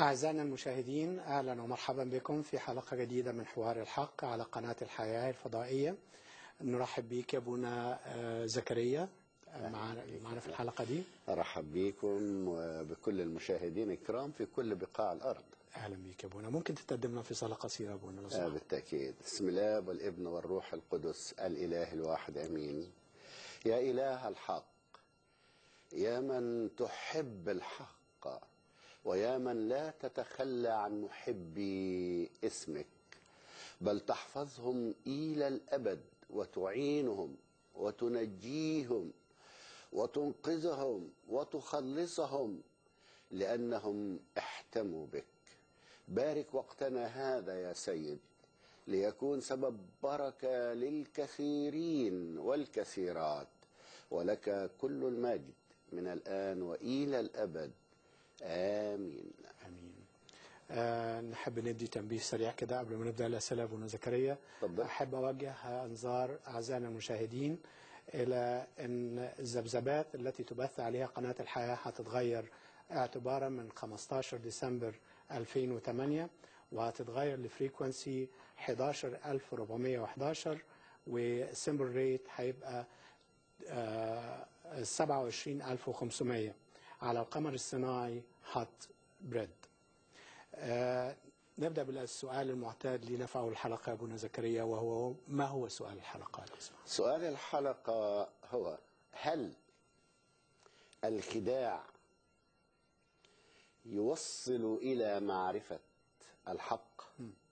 أعزائنا المشاهدين أهلا ومرحبا بكم في حلقة جديدة من حوار الحق على قناة الحياة الفضائية نرحب بك يا أبونا آه، زكريا آه، معنا معنا في الحلقة دي أرحب بكم وبكل المشاهدين الكرام في كل بقاع الأرض أهلا بك يا أبونا ممكن تتقدمنا في صلاة قصيرة يا أبونا لو آه سمحت بالتأكيد بسم الله والابن والروح القدس الإله الواحد أمين يا إله الحق يا من تحب الحق ويا من لا تتخلى عن محبي اسمك بل تحفظهم إلى الأبد وتعينهم وتنجيهم وتنقذهم وتخلصهم لأنهم احتموا بك بارك وقتنا هذا يا سيد ليكون سبب بركة للكثيرين والكثيرات ولك كل المجد من الآن وإلى الأبد آمين آمين آه نحب ندي تنبيه سريع كده قبل ما نبدأ الأسئلة أبونا زكريا تفضل. أحب أوجه أنظار أعزائنا المشاهدين إلى أن الذبذبات التي تبث عليها قناة الحياة هتتغير اعتبارا من 15 ديسمبر 2008 وهتتغير لفريكونسي 11411 والسيمبل ريت هيبقى آه، 27500 على القمر الصناعي هات بريد آه، نبدأ بالسؤال المعتاد لنا في أول الحلقة يا أبونا زكريا وهو ما هو سؤال الحلقة لو سمحت؟ سؤال الحلقة هو هل الخداع يوصل إلى معرفة الحق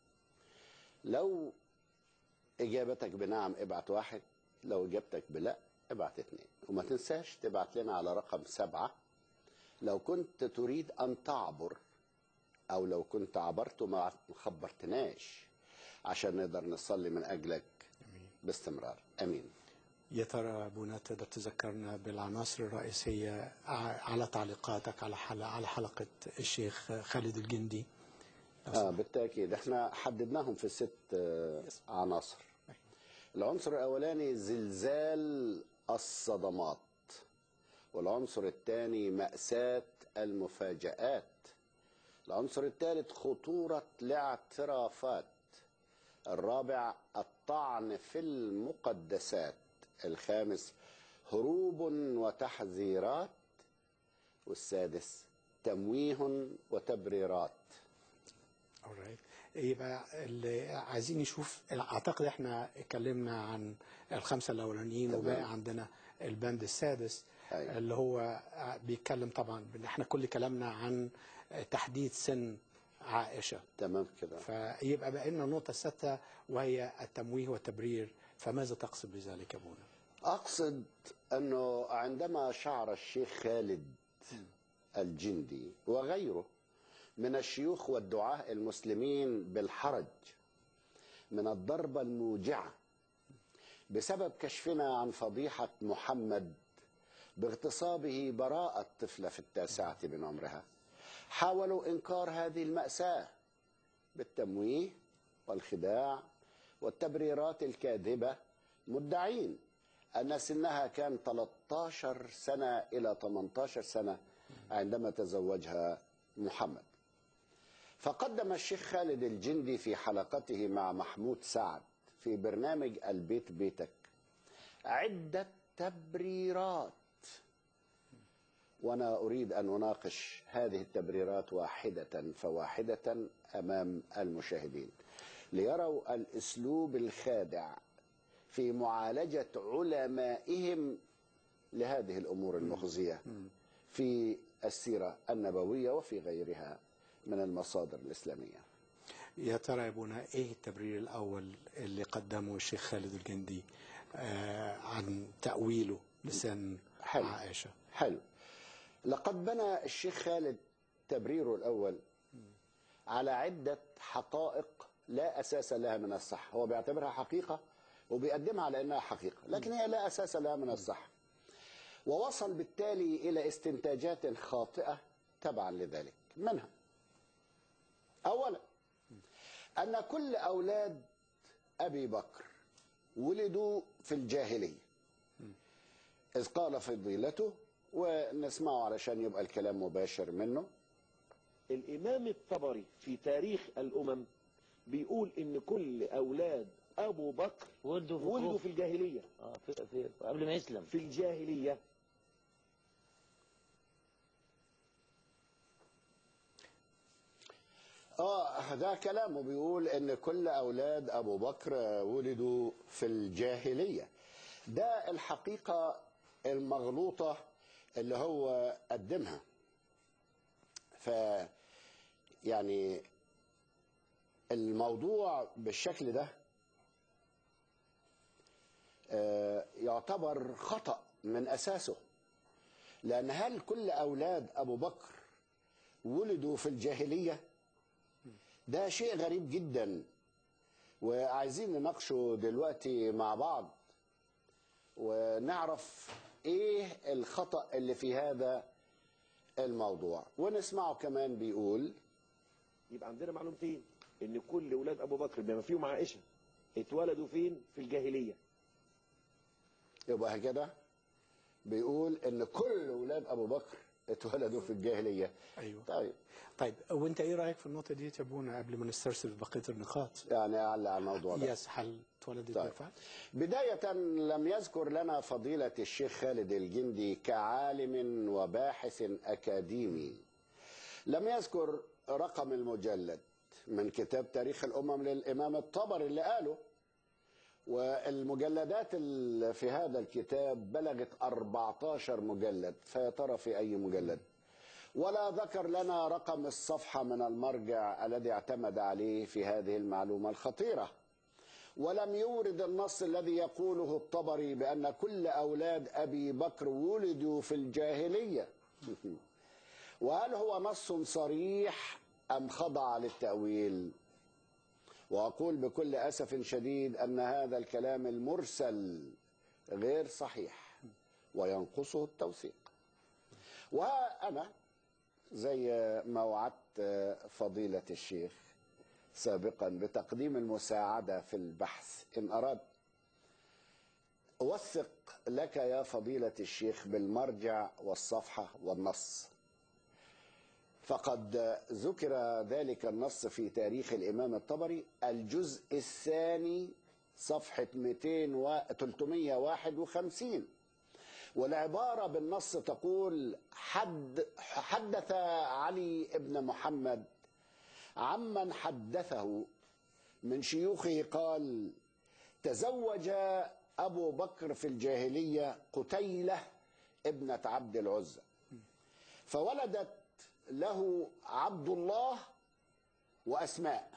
لو إجابتك بنعم ابعت واحد لو إجابتك بلا ابعت اتنين وما تنساش تبعت لنا على رقم سبعة لو كنت تريد أن تعبر أو لو كنت عبرت وما خبرتناش عشان نقدر نصلي من أجلك باستمرار أمين يا ترى أبونا تقدر تذكرنا بالعناصر الرئيسية ع- على تعليقاتك على حلقة على حلقة الشيخ خالد الجندي لو آه سمحت. بالتأكيد احنا حددناهم في ست آه عناصر العنصر الأولاني زلزال الصدمات والعنصر الثاني مأساة المفاجآت العنصر الثالث خطورة الاعترافات الرابع الطعن في المقدسات الخامس هروب وتحذيرات والسادس تمويه وتبريرات Alright. يبقى اللي عايزين نشوف اعتقد احنا اتكلمنا عن الخمسه الاولانيين تمام. وباقي عندنا البند السادس أيوة. اللي هو بيتكلم طبعا إن احنا كل كلامنا عن تحديد سن عائشه تمام كده فيبقى بقى لنا النقطه السادسه وهي التمويه والتبرير فماذا تقصد بذلك يا ابونا؟ أقصد أنه عندما شعر الشيخ خالد الجندي وغيره من الشيوخ والدعاة المسلمين بالحرج من الضربة الموجعة بسبب كشفنا عن فضيحة محمد باغتصابه براءة طفلة في التاسعة من عمرها حاولوا إنكار هذه المأساة بالتمويه والخداع والتبريرات الكاذبة مدعين أن سنها كان 13 سنة إلى 18 سنة عندما تزوجها محمد فقدم الشيخ خالد الجندي في حلقته مع محمود سعد في برنامج البيت بيتك عدة تبريرات وأنا أريد أن أناقش هذه التبريرات واحدة فواحدة أمام المشاهدين ليروا الأسلوب الخادع في معالجة علمائهم لهذه الأمور المخزية في السيرة النبوية وفي غيرها من المصادر الإسلامية يا ترى يا ابونا ايه التبرير الاول اللي قدمه الشيخ خالد الجندي آه عن تاويله لسن حلو. عائشه؟ حلو لقد بنى الشيخ خالد تبريره الأول على عدة حقائق لا أساس لها من الصح هو بيعتبرها حقيقة وبيقدمها على أنها حقيقة لكن هي لا أساس لها من الصح ووصل بالتالي إلى استنتاجات خاطئة تبعا لذلك منها أولا أن كل أولاد أبي بكر ولدوا في الجاهلية إذ قال فضيلته ونسمعه علشان يبقى الكلام مباشر منه الإمام الطبري في تاريخ الأمم بيقول إن كل أولاد أبو بكر ولدوا في ولدوا كروف. في الجاهلية اه في, في قبل ما يسلم في الجاهلية اه ده كلامه بيقول ان كل اولاد ابو بكر ولدوا في الجاهليه ده الحقيقه المغلوطه اللي هو قدمها ف يعني الموضوع بالشكل ده آه، يعتبر خطأ من أساسه لأن هل كل أولاد أبو بكر ولدوا في الجاهلية ده شيء غريب جدا وعايزين نناقشه دلوقتي مع بعض ونعرف ايه الخطأ اللي في هذا الموضوع ونسمعه كمان بيقول يبقى عندنا معلومتين إن كل أولاد أبو بكر بما فيهم عائشة اتولدوا فين؟ في الجاهلية يبقى كده بيقول ان كل اولاد ابو بكر اتولدوا في الجاهليه ايوه طيب طيب وانت ايه رايك في النقطه دي يا ابونا قبل ما نسترسل في بقيه النقاط يعني اعلى على الموضوع ده يس هل اتولدت طيب. بالفعل بداية لم يذكر لنا فضيلة الشيخ خالد الجندي كعالم وباحث أكاديمي لم يذكر رقم المجلد من كتاب تاريخ الأمم للإمام الطبري اللي قاله والمجلدات اللي في هذا الكتاب بلغت 14 مجلد فيا ترى في أي مجلد ولا ذكر لنا رقم الصفحة من المرجع الذي اعتمد عليه في هذه المعلومة الخطيرة ولم يورد النص الذي يقوله الطبري بأن كل أولاد أبي بكر ولدوا في الجاهلية وهل هو نص صريح أم خضع للتأويل وأقول بكل أسف شديد أن هذا الكلام المرسل غير صحيح وينقصه التوثيق وأنا زي ما وعدت فضيلة الشيخ سابقا بتقديم المساعدة في البحث إن أراد أوثق لك يا فضيلة الشيخ بالمرجع والصفحة والنص فقد ذكر ذلك النص في تاريخ الإمام الطبري الجزء الثاني صفحة 200 و 351 والعبارة بالنص تقول حد حدث علي ابن محمد عمن حدثه من شيوخه قال تزوج أبو بكر في الجاهلية قتيلة ابنة عبد العزى فولدت له عبد الله وأسماء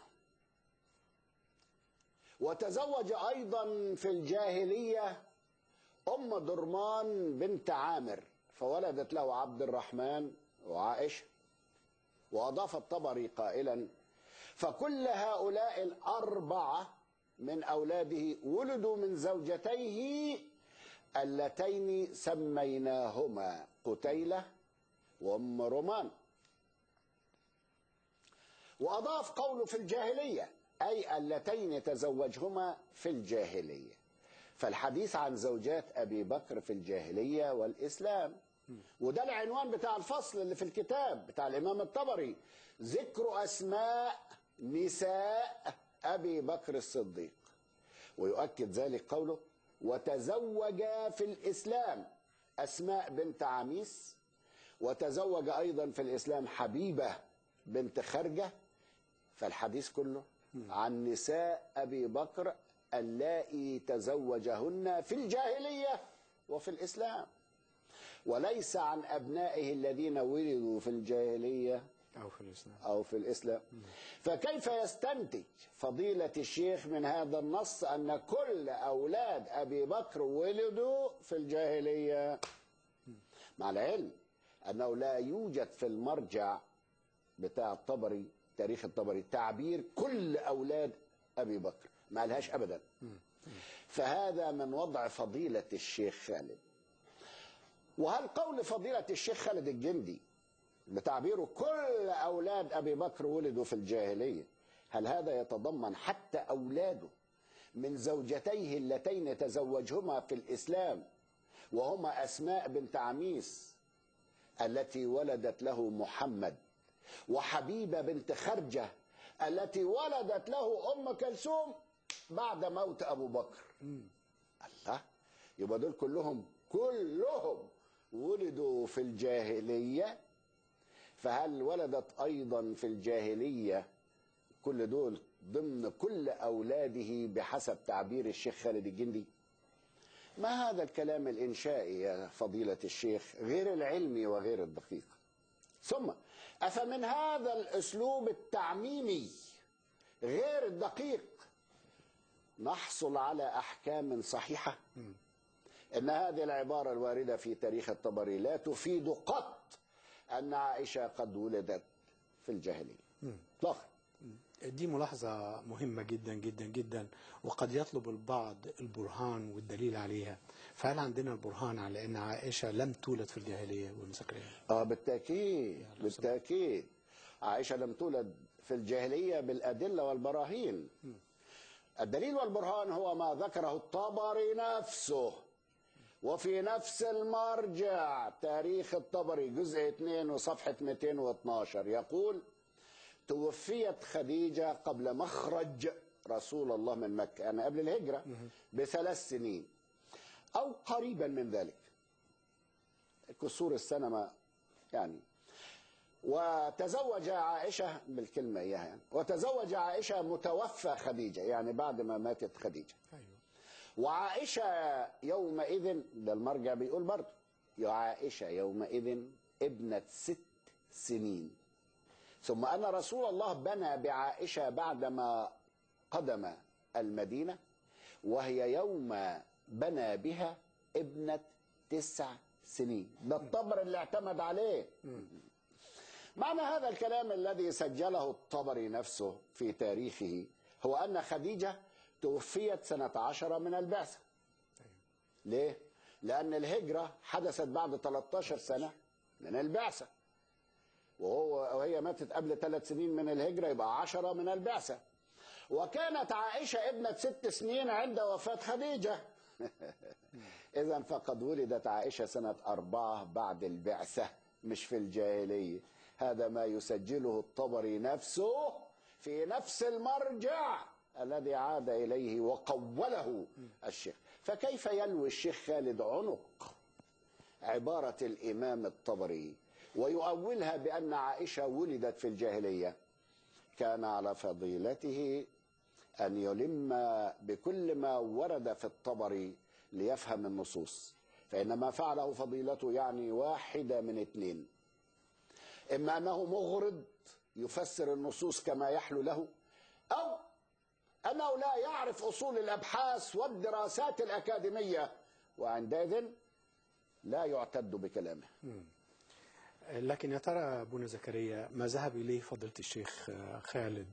وتزوج أيضا في الجاهلية أم درمان بنت عامر فولدت له عبد الرحمن وعائشة وأضاف الطبري قائلا فكل هؤلاء الأربعة من أولاده ولدوا من زوجتيه اللتين سميناهما قتيلة وأم رومان وأضاف قوله في الجاهلية أي اللتين تزوجهما في الجاهلية فالحديث عن زوجات أبي بكر في الجاهلية والإسلام وده العنوان بتاع الفصل اللي في الكتاب بتاع الإمام الطبري ذكر أسماء نساء أبي بكر الصديق ويؤكد ذلك قوله وتزوج في الإسلام أسماء بنت عميس وتزوج أيضا في الإسلام حبيبة بنت خرجة فالحديث كله عن نساء أبي بكر اللائي تزوجهن في الجاهلية وفي الإسلام وليس عن أبنائه الذين ولدوا في الجاهلية او في الاسلام أو في الإسلام فكيف يستنتج فضيلة الشيخ من هذا النص أن كل أولاد أبي بكر ولدوا في الجاهلية مع العلم أنه لا يوجد في المرجع بتاع الطبري تاريخ الطبري تعبير كل أولاد أبي بكر ما لهاش أبدا فهذا من وضع فضيلة الشيخ خالد وهل قول فضيلة الشيخ خالد الجندي بتعبيره كل أولاد أبي بكر ولدوا في الجاهلية هل هذا يتضمن حتى أولاده من زوجتيه اللتين تزوجهما في الإسلام وهما أسماء بنت عميس التي ولدت له محمد وحبيبة بنت خرجة التي ولدت له أم كلثوم بعد موت أبو بكر الله يبقى دول كلهم كلهم ولدوا في الجاهلية فهل ولدت أيضا في الجاهلية كل دول ضمن كل أولاده بحسب تعبير الشيخ خالد الجندي ما هذا الكلام الإنشائي يا فضيلة الشيخ غير العلمي وغير الدقيق ثم أفمن هذا الأسلوب التعميمي غير الدقيق نحصل على أحكام صحيحة إن هذه العبارة الواردة في تاريخ الطبري لا تفيد قط أن عائشة قد ولدت في الجاهلية إطلاقا دي ملاحظة مهمة جدا جدا جدا وقد يطلب البعض البرهان والدليل عليها فهل عندنا البرهان على أن عائشة لم تولد في الجاهلية والمسكرية اه بالتاكيد بالتاكيد عائشه لم تولد في الجاهليه بالادله والبراهين الدليل والبرهان هو ما ذكره الطبري نفسه وفي نفس المرجع تاريخ الطبري جزء 2 وصفحه 212 يقول توفيت خديجه قبل مخرج رسول الله من مكه يعني قبل الهجره بثلاث سنين او قريبا من ذلك كسور السنه ما يعني وتزوج عائشة بالكلمة إياها يعني وتزوج عائشة متوفى خديجة يعني بعد ما ماتت خديجة أيوة. وعائشة يومئذ ده المرجع بيقول برضه يا عائشة يومئذ ابنة ست سنين ثم أن رسول الله بنى بعائشة بعدما قدم المدينة وهي يوم بنى بها ابنة تسع سنين ده الطبر اللي اعتمد عليه معنى هذا الكلام الذي سجله الطبري نفسه في تاريخه هو أن خديجة توفيت سنة عشرة من البعثة ليه؟ لأن الهجرة حدثت بعد 13 سنة من البعثة وهو وهي ماتت قبل ثلاث سنين من الهجرة يبقى عشرة من البعثة وكانت عائشة ابنة ست سنين عند وفاة خديجة إذا فقد ولدت عائشة سنة أربعة بعد البعثة مش في الجاهلية هذا ما يسجله الطبري نفسه في نفس المرجع الذي عاد إليه وقوله الشيخ فكيف يلوي الشيخ خالد عنق عبارة الإمام الطبري ويؤولها بأن عائشة ولدت في الجاهلية كان على فضيلته أن يلم بكل ما ورد في الطبري ليفهم النصوص فإن ما فعله فضيلته يعني واحدة من اثنين إما أنه مغرض يفسر النصوص كما يحلو له أو أنه لا يعرف أصول الأبحاث والدراسات الأكاديمية وعندئذ لا يعتد بكلامه لكن يا ترى أبونا زكريا ما ذهب إليه فضيلة الشيخ خالد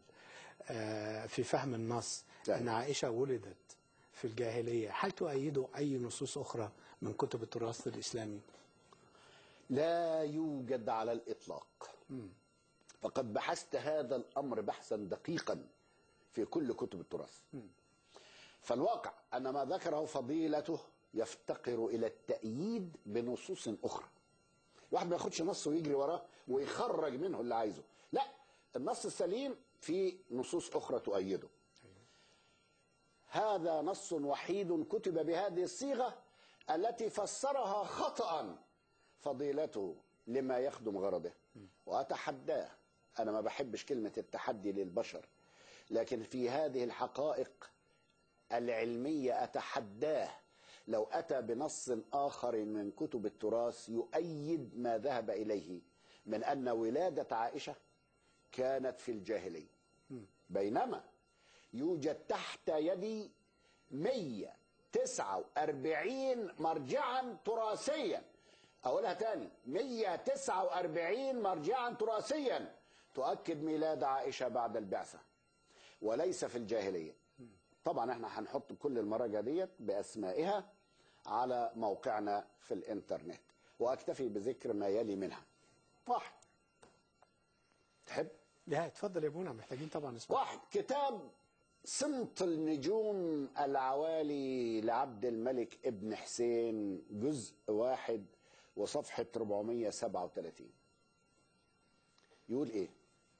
في فهم النص نعم. أن عائشة ولدت في الجاهلية هل تؤيده أي نصوص أخرى من كتب التراث الإسلامي لا يوجد على الإطلاق فقد بحثت هذا الأمر بحثا دقيقا في كل كتب التراث فالواقع أن ما ذكره فضيلته يفتقر إلى التأييد بنصوص أخرى واحد ما ياخدش نص ويجري وراه ويخرج منه اللي عايزه لا النص السليم في نصوص أخرى تؤيده هذا نص وحيد كتب بهذه الصيغة التي فسرها خطأ فضيلته لما يخدم غرضه وأتحداه أنا ما بحبش كلمة التحدي للبشر لكن في هذه الحقائق العلمية أتحداه لو أتى بنص آخر من كتب التراث يؤيد ما ذهب إليه من أن ولادة عائشة كانت في الجاهلية بينما يوجد تحت يدي 149 مرجعا تراثيا أقولها تاني 149 مرجعا تراثيا تؤكد ميلاد عائشة بعد البعثة وليس في الجاهلية طبعا احنا هنحط كل المراجع ديت بأسمائها على موقعنا في الانترنت واكتفي بذكر ما يلي منها واحد تحب لا اتفضل يا ابونا محتاجين طبعا نسمع واحد كتاب سمط النجوم العوالي لعبد الملك ابن حسين جزء واحد وصفحة 437 يقول ايه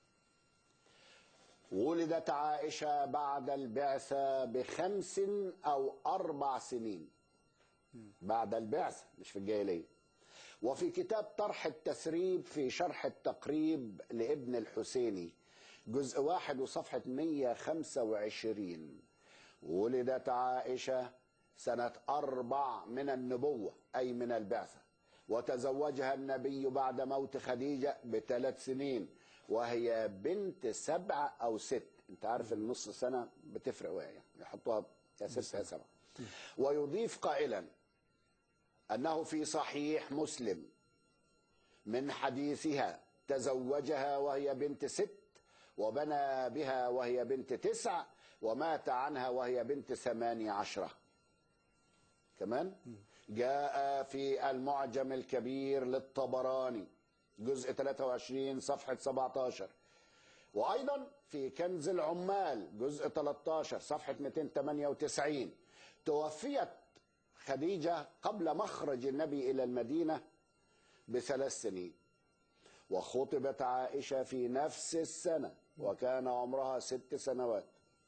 ولدت عائشة بعد البعثة بخمس أو أربع سنين بعد البعثة مش في الجاهلية وفي كتاب طرح التسريب في شرح التقريب لابن الحسيني جزء واحد وصفحة 125 ولدت عائشة سنة أربع من النبوة أي من البعثة وتزوجها النبي بعد موت خديجة بثلاث سنين وهي بنت سبع أو ست أنت عارف النص سنة بتفرق وهي يحطوها يا ست يا سبعة ويضيف قائلا أنه في صحيح مسلم من حديثها تزوجها وهي بنت ست وبنى بها وهي بنت تسع ومات عنها وهي بنت ثماني عشرة كمان جاء في المعجم الكبير للطبراني جزء 23 صفحة 17 وأيضا في كنز العمال جزء 13 صفحة 298 توفيت خديجة قبل مخرج النبي إلى المدينة بثلاث سنين وخطبت عائشة في نفس السنة وكان عمرها ست سنوات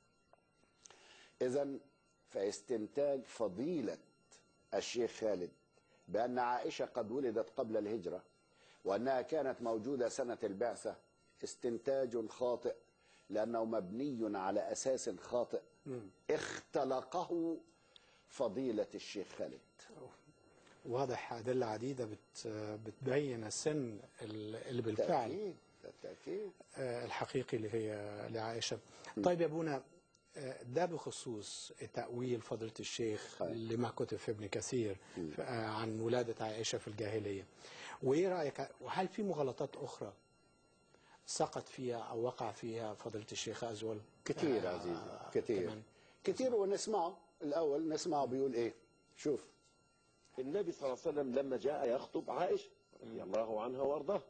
إذا فاستنتاج فضيلة الشيخ خالد بأن عائشة قد ولدت قبل الهجرة وأنها كانت موجودة سنة البعثة استنتاج خاطئ لأنه مبني على أساس خاطئ اختلقه فضيلة الشيخ خالد واضح أدلة عديدة بت بتبين السن اللي بالفعل تأكيد تأكيد آه، الحقيقي اللي هي لعائشة طيب يا ابونا آه، ده بخصوص تأويل فضيلة الشيخ طيب. لما كتب في ابن كثير ف- آه، عن ولادة عائشة في الجاهلية وإيه رأيك وهل في مغالطات أخرى سقط فيها أو وقع فيها فضيلة الشيخ أزول كتير آه، عزيزي كتير كمان. كتير ونسمعه الأول نسمعه بيقول إيه شوف النبي صلى الله عليه وسلم لما جاء يخطب عائشة رضي الله عنها وارضاها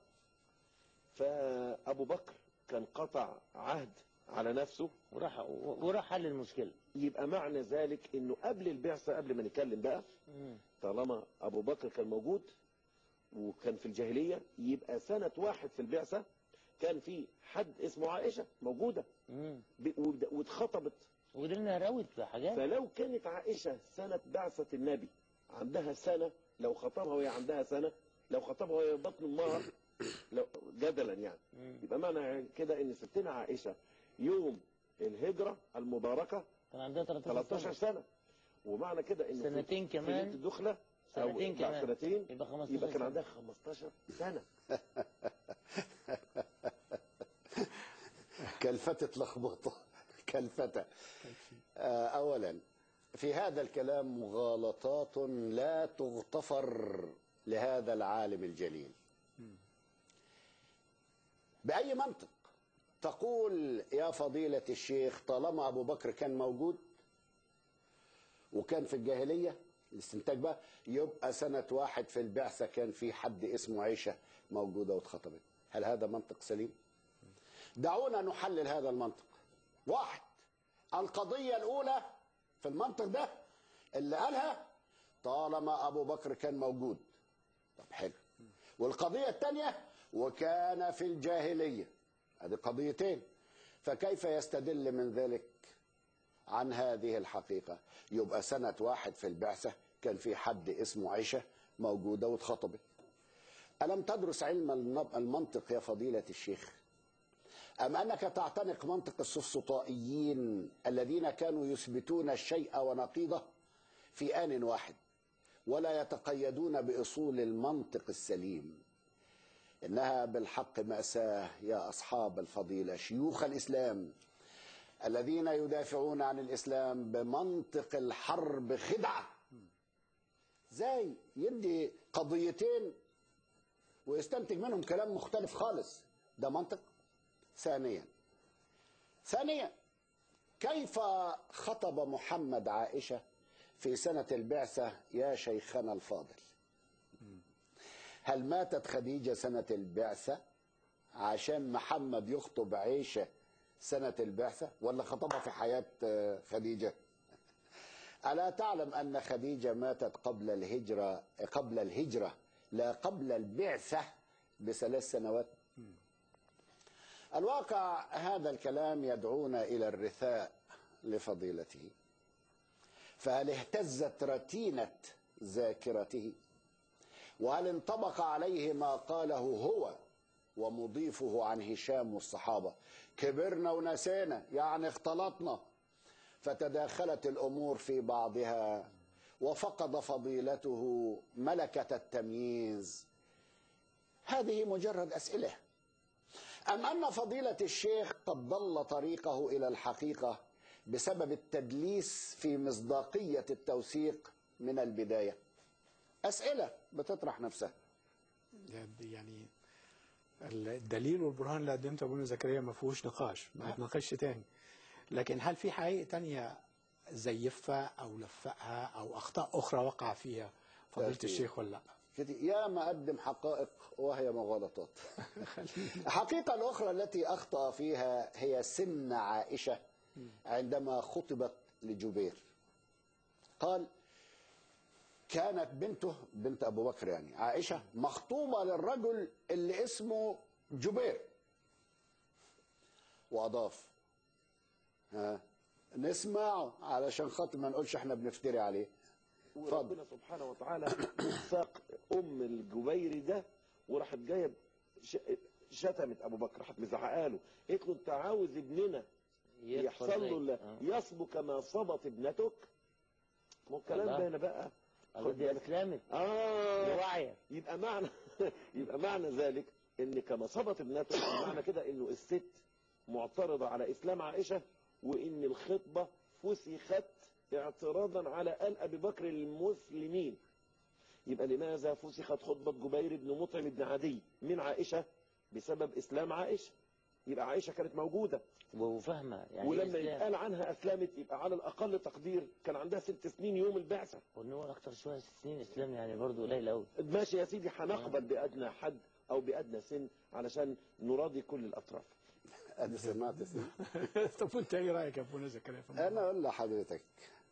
فأبو بكر كان قطع عهد على نفسه وراح وراح حل المشكله يبقى معنى ذلك انه قبل البعثة قبل ما نتكلم بقى مم. طالما ابو بكر كان موجود وكان في الجاهلية يبقى سنة واحد في البعثة كان في حد اسمه عائشة موجودة مم. ب- ود- واتخطبت وقدرنا نراود في حاجات فلو كانت عائشة سنة بعثة النبي عندها سنة لو خطبها وهي عندها سنة لو خطبها وهي بطن النار لو جدلا يعني مم. يبقى معنى كده ان ستنا عائشة يوم الهجرة المباركة كان عندها 13 13 سنه سنة ومعنى كده ان في- سنتين في كمان. ليلة الدخلة أو سنتين بعد كمان. سنتين يبقى 15 يبقى كان سنة. عندها 15 سنة كلفتة لخبطة كلفتة آه، أولا في هذا الكلام مغالطات لا تغتفر لهذا العالم الجليل بأي منطق تقول يا فضيلة الشيخ طالما أبو بكر كان موجود وكان في الجاهلية الاستنتاج بقى يبقى سنة واحد في البعثة كان في حد اسمه عيشة موجودة واتخطبت هل هذا منطق سليم؟ دعونا نحلل هذا المنطق واحد القضية الأولى في المنطق ده اللي قالها طالما أبو بكر كان موجود طب حلو والقضية الثانية وكان في الجاهلية هذه قضيتين فكيف يستدل من ذلك عن هذه الحقيقة يبقى سنة واحد في البعثة كان في حد اسمه عيشة موجودة واتخطبت ألم تدرس علم النب- المنطق يا فضيلة الشيخ أم أنك تعتنق منطق السفسطائيين الذين كانوا يثبتون الشيء ونقيضه في آن واحد ولا يتقيدون بأصول المنطق السليم إنها بالحق مأساة يا أصحاب الفضيلة شيوخ الإسلام الذين يدافعون عن الإسلام بمنطق الحرب خدعة زي يدي قضيتين ويستنتج منهم كلام مختلف خالص ده منطق ثانيا ثانيا كيف خطب محمد عائشة في سنة البعثة يا شيخنا الفاضل هل ماتت خديجة سنة البعثة عشان محمد يخطب عائشة سنة البعثة ولا خطبها في حياة آه، خديجة ألا تعلم أن خديجة ماتت قبل الهجرة قبل الهجرة لا قبل البعثة بثلاث سنوات الواقع هذا الكلام يدعونا إلى الرثاء لفضيلته فهل اهتزت رتينة ذاكرته وهل انطبق عليه ما قاله هو ومضيفه عن هشام والصحابة كبرنا ونسينا يعني اختلطنا فتداخلت الأمور في بعضها وفقد فضيلته ملكة التمييز هذه مجرد أسئلة أم أن فضيلة الشيخ قد ضل طريقه إلى الحقيقة بسبب التدليس في مصداقية التوثيق من البداية أسئلة بتطرح نفسها يعني الدليل والبرهان اللي قدمته ابونا زكريا ما فيهوش نقاش ما يتناقش تاني لكن هل في حقائق تانية زيفها او لفقها او اخطاء اخرى وقع فيها فضيله تأكيد. الشيخ ولا لا؟ كده يا ما قدم حقائق وهي مغالطات الحقيقة الأخرى التي أخطأ فيها هي سن عائشة عندما خطبت لجبير قال كانت بنته بنت أبو بكر يعني عائشة مخطوبة للرجل اللي اسمه جبير وأضاف ها نسمعه علشان خاطر ما نقولش احنا بنفتري عليه اتفضل. وربنا سبحانه وتعالى ساق ام الجبيري ده وراحت جايه ش- شتمت ابو بكر راحت مزعقه له قالت له انت عاوز ابننا يحصل له ال- آه. يصبو كما صبت ابنتك ما هو الكلام الله. ده هنا بقى الله خد دي بالك. اسلامت اه وعية يبقى معنى يبقى معنى ذلك ان كما صبت ابنته معنى كده انه الست معترضه على اسلام عائشه وان الخطبه فسخت اعتراضا على ال ابي بكر للمسلمين يبقى لماذا فسخت خطبه جبير بن مطعم بن عدي من عائشه بسبب اسلام عائشه يبقى عائشه كانت موجوده وفاهمة يعني ولما إيه إسلام؟ يتقال عنها اسلمت يبقى على الاقل تقدير كان عندها ست سنين يوم البعثه وان هو اكتر شوية ست سنين اسلام يعني برضه قليل قوي ماشي يا سيدي هنقبل بأدنى حد أو بأدنى سن علشان نراضي كل الأطراف أنا سمعت اسمه. طب وانت ايه رايك يا ابونا زكريا في الموضوع؟ أنا أقول لحضرتك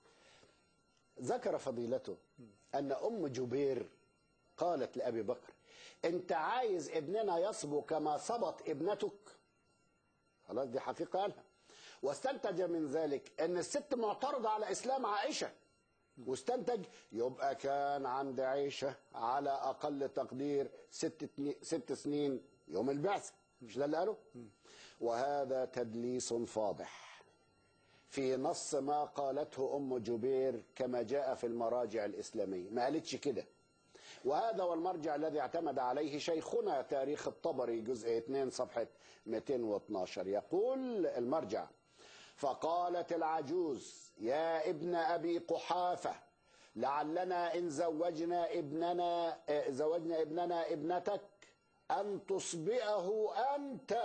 ذكر فضيلته أن أم جبير قالت لأبي بكر أنت عايز ابننا يصبو كما صبت ابنتك خلاص دي حقيقة قالها واستنتج من ذلك أن الست معترضة على إسلام عائشة واستنتج يبقى كان عند عائشة على أقل تقدير ست, تني- ست سنين يوم البعث مش ده اللي قاله وهذا تدليس فاضح في نص ما قالته أم جبير كما جاء في المراجع الإسلامية ما قالتش كده وهذا هو المرجع الذي اعتمد عليه شيخنا تاريخ الطبري جزء 2 صفحة 212 يقول المرجع فقالت العجوز يا ابن أبي قحافة لعلنا إن زوجنا ابننا آه، زوجنا ابننا ابنتك أن تصبئه أنت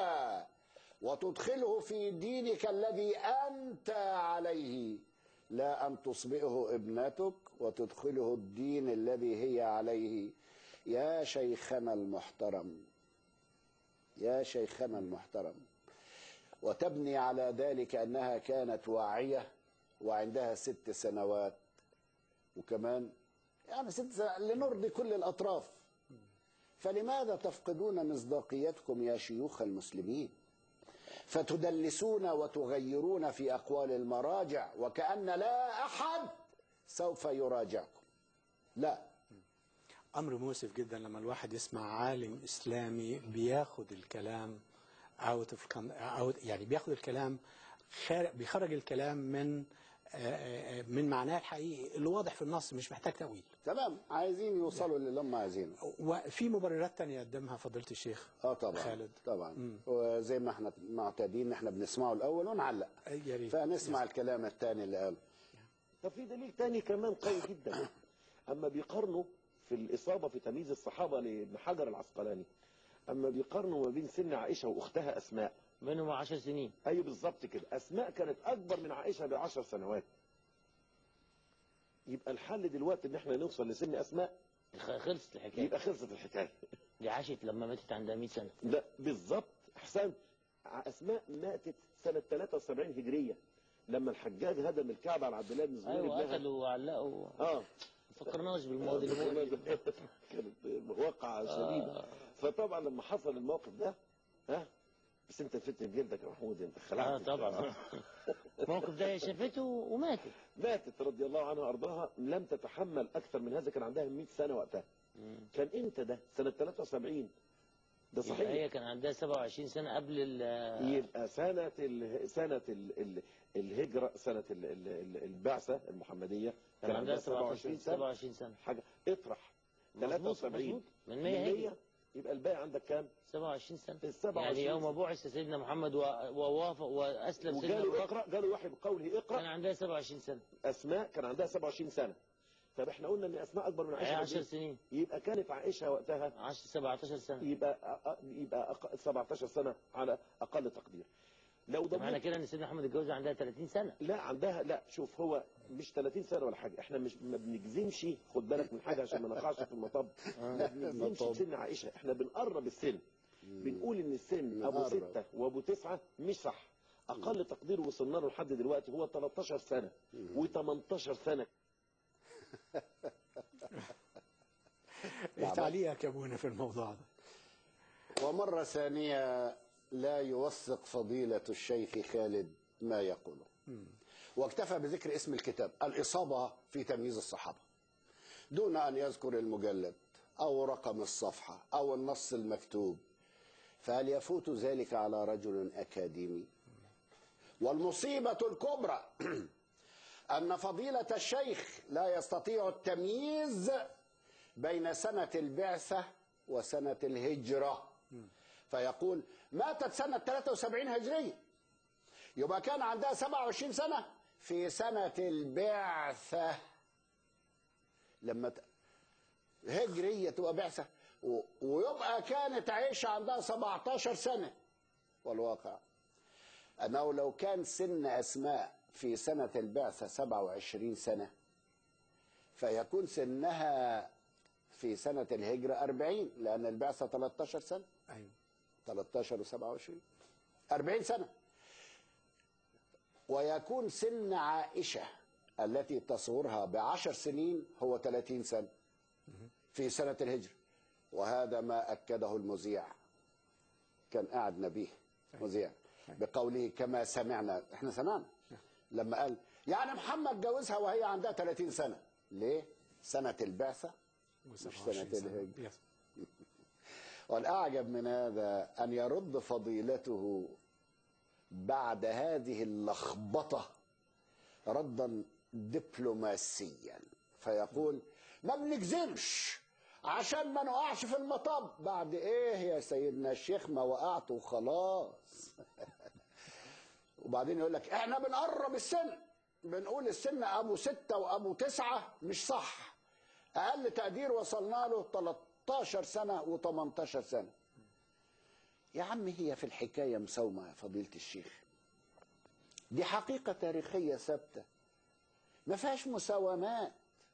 وتدخله في دينك الذي أنت عليه لا أن تصبئه ابنتك وتدخله الدين الذي هي عليه يا شيخنا المحترم يا شيخنا المحترم وتبني على ذلك أنها كانت واعية وعندها ست سنوات وكمان يعني ست سنوات لنرضي كل الأطراف فلماذا تفقدون مصداقيتكم يا شيوخ المسلمين فتدلسون وتغيرون في أقوال المراجع وكأن لا أحد سوف يراجعكم لا امر مؤسف جدا لما الواحد يسمع عالم اسلامي بياخد الكلام اوت اوف يعني بياخد الكلام خارج بيخرج الكلام من آه، آه، من معناه الحقيقي اللي واضح في النص مش محتاج تأويل تمام عايزين يوصلوا للي هم عايزينه وفي مبررات تانية قدمها فضيلة الشيخ اه طبعا خالد. طبعا مم. وزي ما احنا معتادين احنا بنسمعه الاول ونعلق يا ريت فنسمع الكلام الثاني اللي قاله طب في دليل تاني كمان قوي جدا أما بيقارنوا في الإصابة في تمييز الصحابة لابن حجر العسقلاني أما بيقارنوا ما بين سن عائشة وأختها أسماء منهم عشر سنين أي بالظبط كده أسماء كانت أكبر من عائشة بعشر سنوات يبقى الحل دلوقتي إن احنا نوصل لسن أسماء خ- خلصت الحكاية يبقى خلصت الحكاية دي عاشت لما ماتت عندها 100 سنة ده بالظبط احسن اسماء ماتت سنه 73 هجريه لما الحجاج هدم الكعبه على عبد الله بن الزبير ايوه ابنها قتلوا وعلقوا اه ما فكرناش بالماضي المؤلم كانت واقعه شديده فطبعا لما حصل الموقف ده ها بس انت فت بجلدك يا محمود انت اه خلعت طبعا الموقف ده هي شافته وماتت ماتت رضي الله عنها وارضاها لم تتحمل اكثر من هذا كان عندها 100 سنه وقتها كان امتى ده سنه 73 ده يبقى صحيح هي كان عندها 27 سنه قبل ال يبقى سنة ال... سنة ال... ال... الهجرة سنة ال... ال... ال- البعثة المحمدية كان عندها 27 سنة 27 سنه حاجة اطرح مظبوط، 73 مظبوط. من 100 هجري. يبقى الباقي عندك كام؟ 27 سنه ال 27 يعني يوم سنة. بعث سيدنا محمد و- ووافق واسلم سيدنا وقالوا أبو بكر اقرا قالوا وحي بقوله كان اقرا عندها 27 سنه اسماء كان عندها 27 سنة طب احنا قلنا ان اسماء اكبر من هي عائشة 10 قد سنين إيه؟ يبقى كانت عائشة وقتها 10 17 سنه يبقى أ- يبقى أق- 17 سنة على اقل تقدير لو معنى ضمنت كده ان سيدنا محمد اتجوز عندها 30 سنه لا عندها لا شوف هو مش 30 سنه ولا حاجه احنا مش ما بنجزمش خد بالك من حاجه عشان ما نقعش في المطب ما بنجزمش المطب. بسن عائشه احنا بنقرب السن بنقول ان السن ابو نقرب. ستة وابو تسعة مش صح اقل تقدير وصلنا له لحد دلوقتي هو 13 سنه و18 سنه ايه تعليقك يا ابونا في الموضوع ده ومرة ثانية لا يوثق فضيلة الشيخ خالد ما يقوله واكتفى بذكر اسم الكتاب الإصابة في تمييز الصحابة دون أن يذكر المجلد أو رقم الصفحة أو النص المكتوب فهل يفوت ذلك على رجل أكاديمي والمصيبة الكبرى أن فضيلة الشيخ لا يستطيع التمييز بين سنة البعثة وسنة الهجرة فيقول ماتت سنة 73 هجرية يبقى كان عندها 27 سنة في سنة البعثة لما ت... هجرية تبقى بعثة و... ويبقى كانت عايشة عندها 17 سنة والواقع أنه لو كان سن أسماء في سنة البعثة 27 سنة فيكون سنها في سنة الهجرة 40 لأن البعثة 13 سنة ايوه 13 و27 40 سنة ويكون سن عائشة التي تصورها بعشر سنين هو 30 سنة في سنة الهجرة وهذا ما أكده المذيع كان قاعد نبيه مذيع بقوله كما سمعنا احنا سمعنا لما قال يعني محمد جوزها وهي عندها 30 سنة ليه؟ سنة البعثة مش سنة الهجرة يس. والأعجب من هذا أن يرد فضيلته بعد هذه اللخبطة ردا دبلوماسيا فيقول ما بنجزمش عشان ما نقعش في المطب بعد ايه يا سيدنا الشيخ ما وقعت وخلاص وبعدين يقول لك احنا بنقرب السن بنقول السن ابو ستة وابو تسعة مش صح اقل تقدير وصلنا له 13 سنة و18 سنة يا عم هي في الحكاية مسومة يا فضيلة الشيخ دي حقيقة تاريخية ثابتة ما فيهاش مساومات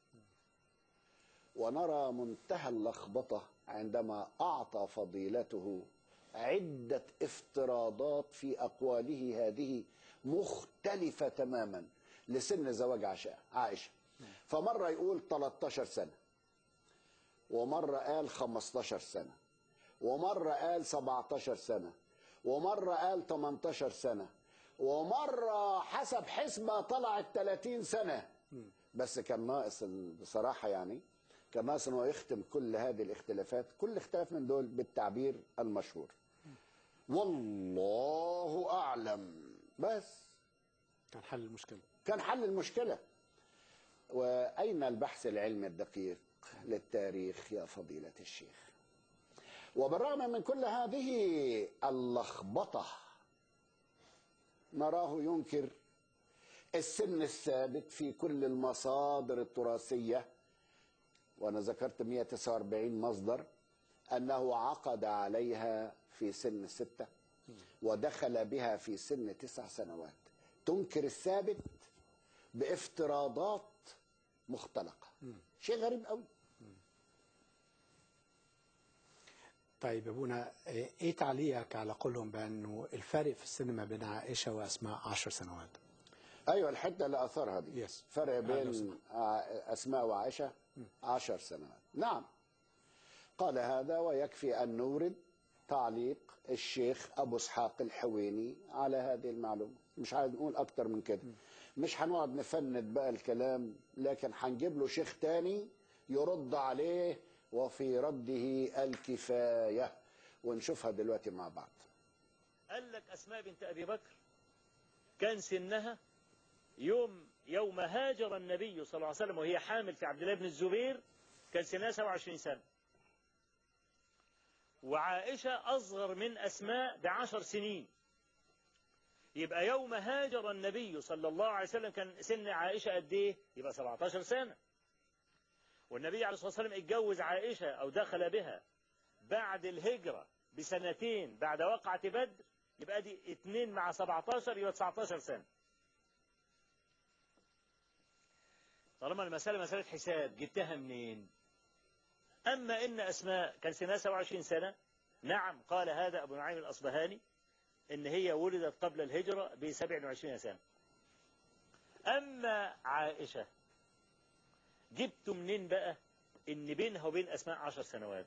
ونرى منتهى اللخبطة عندما أعطى فضيلته عدة افتراضات في أقواله هذه مختلفة تماما لسن زواج عشاء عائشة فمرة يقول 13 سنة ومرة قال 15 سنة ومرة قال 17 سنة ومرة قال 18 سنة ومرة حسب حسبة طلعت 30 سنة بس كان ناقص ال- بصراحة يعني كان ناقص انه يختم كل هذه الاختلافات كل اختلاف من دول بالتعبير المشهور والله أعلم بس كان حل المشكله كان حل المشكلة وأين البحث العلمي الدقيق للتاريخ يا فضيلة الشيخ وبالرغم من كل هذه اللخبطة نراه ينكر السن الثابت في كل المصادر التراثية وأنا ذكرت 149 مصدر أنه عقد عليها في سن ستة ودخل بها في سن تسع سنوات تنكر الثابت بافتراضات مختلقة شيء غريب قوي طيب يا ابونا ايه تعليقك على قولهم بانه الفرق في السن ما بين عائشه واسماء 10 سنوات ايوه الحته اللي اثرها دي Yes. فرق آه، لو بين سمحت. آه، اسماء وعائشه عشر سنوات نعم قال هذا ويكفي ان نورد تعليق الشيخ ابو اسحاق الحويني على هذه المعلومه مش عايز نقول اكتر من كده مش هنقعد نفند بقى الكلام لكن هنجيب له شيخ تاني يرد عليه وفي رده الكفايه ونشوفها دلوقتي مع بعض قال لك أسماء بنت أبي بكر كان سنها يوم يوم هاجر النبي صلى الله عليه وسلم وهي حامل في عبد الله بن الزبير كان سنها 27 سنة وعائشة أصغر من أسماء بعشر سنين يبقى يوم هاجر النبي صلى الله عليه وسلم كان سن عائشة قد إيه؟ يبقى 17 سنة والنبي عليه الصلاة والسلام اتجوز عائشة أو دخل بها بعد الهجرة بسنتين بعد وقعة بدر يبقى دي اتنين مع 17 يبقى 19 سنة طالما المسألة مسألة حساب جبتها منين أما إن أسماء كان سنها 27 سنة نعم قال هذا أبو نعيم الأصبهاني إن هي ولدت قبل الهجرة ب 27 سنة أما عائشة جبت منين بقى إن بينها وبين أسماء 10 سنوات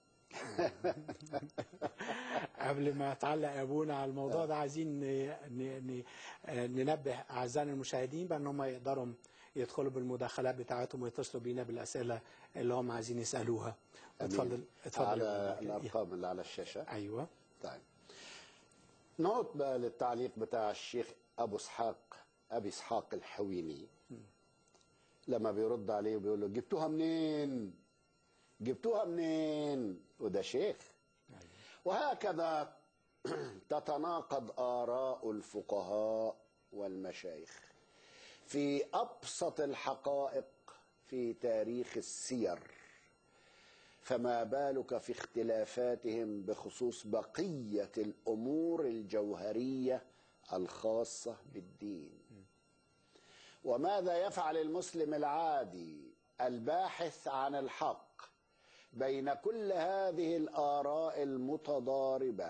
قبل ما تعلق يا ابونا على الموضوع ده عايزين ن- ن- ن- ننبه اعزائنا المشاهدين بان هم يقدروا يدخلوا بالمداخلات بتاعتهم ويتصلوا بينا بالاسئله اللي هم عايزين يسالوها اتفضل اتفضل على يا أبونا. الارقام اللي على الشاشه ايوه طيب نقط بقى للتعليق بتاع الشيخ ابو اسحاق ابي اسحاق الحويني لما بيرد عليه وبيقول له جبتوها منين جبتوها منين وده شيخ وهكذا تتناقض آراء الفقهاء والمشايخ في أبسط الحقائق في تاريخ السير فما بالك في اختلافاتهم بخصوص بقية الأمور الجوهرية الخاصة بالدين وماذا يفعل المسلم العادي الباحث عن الحق بين كل هذه الآراء المتضاربة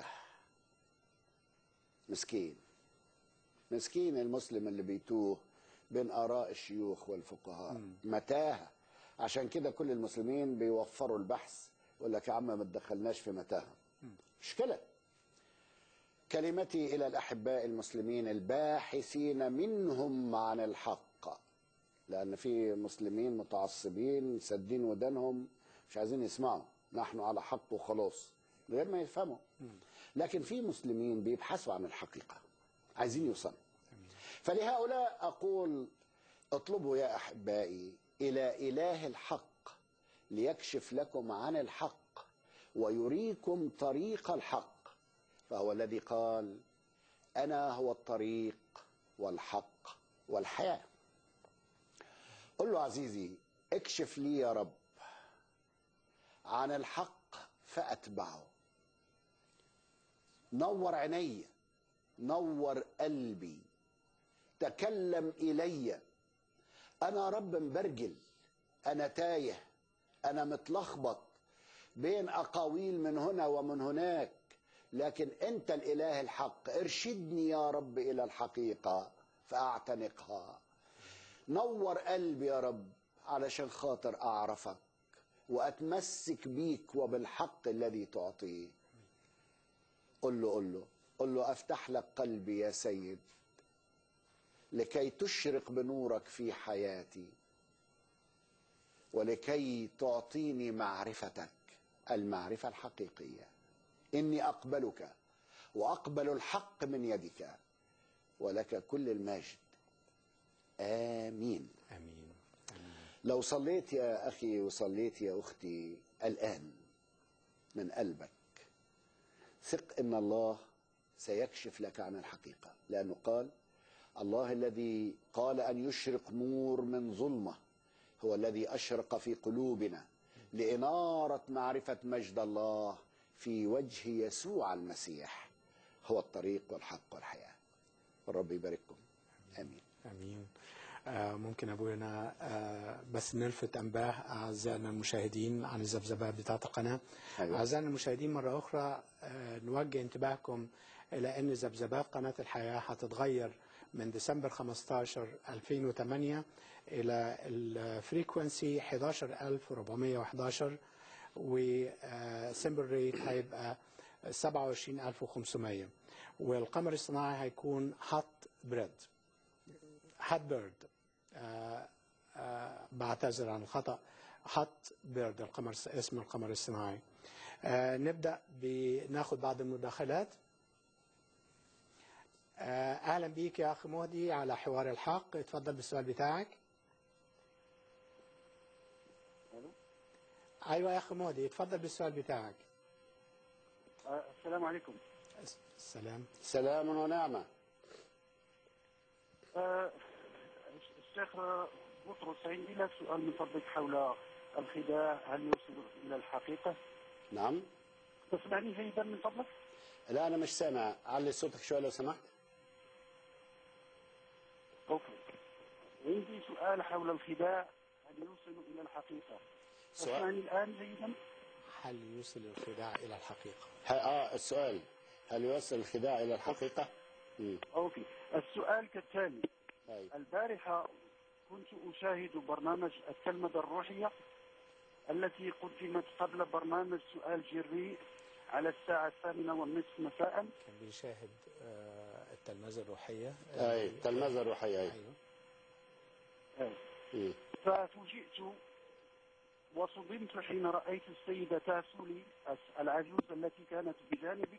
مسكين مسكين المسلم اللي بيتوه بين آراء الشيوخ والفقهاء متاهة عشان كده كل المسلمين بيوفروا البحث يقول لك يا عم ما تدخلناش في متاهة مشكلة كلمتي إلى الأحباء المسلمين الباحثين منهم عن الحق لأن في مسلمين متعصبين سادين ودانهم مش عايزين يسمعوا نحن على حق وخلاص غير ما يفهموا لكن في مسلمين بيبحثوا عن الحقيقة عايزين يوصلوا فلهؤلاء أقول اطلبوا يا أحبائي إلى إله الحق ليكشف لكم عن الحق ويريكم طريق الحق فهو الذي قال أنا هو الطريق والحق والحياة قل له عزيزي اكشف لي يا رب عن الحق فأتبعه نور عيني نور قلبي تكلم إلي أنا رب مبرجل أنا تايه أنا متلخبط بين أقاويل من هنا ومن هناك لكن أنت الإله الحق ارشدني يا رب إلى الحقيقة فأعتنقها نور قلبي يا رب علشان خاطر أعرفك وأتمسك بيك وبالحق الذي تعطيه قل له قل له قل له أفتح لك قلبي يا سيد لكي تشرق بنورك في حياتي ولكي تعطيني معرفتك المعرفة الحقيقية إني أقبلك وأقبل الحق من يدك ولك كل المجد آمين امين لو صليت يا أخي وصليت يا أختي الآن من قلبك ثق إن الله سيكشف لك عن الحقيقة لأنه قال الله الذي قال أن يشرق نور من ظلمة هو الذي أشرق في قلوبنا لإنارة معرفة مجد الله في وجه يسوع المسيح هو الطريق والحق والحياة الرب يبارككم آمين امين آه ممكن ابونا آه بس نلفت انباه اعزائنا المشاهدين عن الذبذبات بتاعت القناه أيوة. اعزائنا المشاهدين مره اخرى آه نوجه انتباهكم الى ان ذبذبات قناه الحياه هتتغير من ديسمبر 15 2008 الى الفريكونسي 11411 وسيمبل ريت هيبقى 27500 والقمر الصناعي هيكون هات بريد هات بيرد آه، آه، بعتذر عن الخطأ هات بيرد القمر اسم القمر الصناعي آه، نبدأ بناخد بعض المداخلات آه، أهلا بيك يا أخي مهدي على حوار الحق اتفضل بالسؤال بتاعك أيوة يا أخي مهدي اتفضل بالسؤال بتاعك آه، السلام عليكم السلام سلام ونعمة آه، الشيخ بطرس عندي لك سؤال من فضلك حول الخداع هل يوصل إلى الحقيقة نعم تسمعني جيدا من فضلك لا أنا مش سامع علي صوتك شوية لو سمحت أوكي عندي سؤال حول الخداع هل يوصل إلى الحقيقة سؤال تسمعني الآن جيدا هل يوصل الخداع إلى الحقيقة ه- اه السؤال هل يوصل الخداع إلى الحقيقة؟ مم. أوكي السؤال كالتالي طيب. البارحة كنت أشاهد برنامج التلمذة الروحية التي قدمت قبل برنامج سؤال جري على الساعة الثامنة والنصف مساء كان بيشاهد آه، التلمذة الروحية أي تلمذة روحية أي أيوة مم. ففوجئت وصدمت حين رأيت السيدة تاسولي العجوز التي كانت بجانبك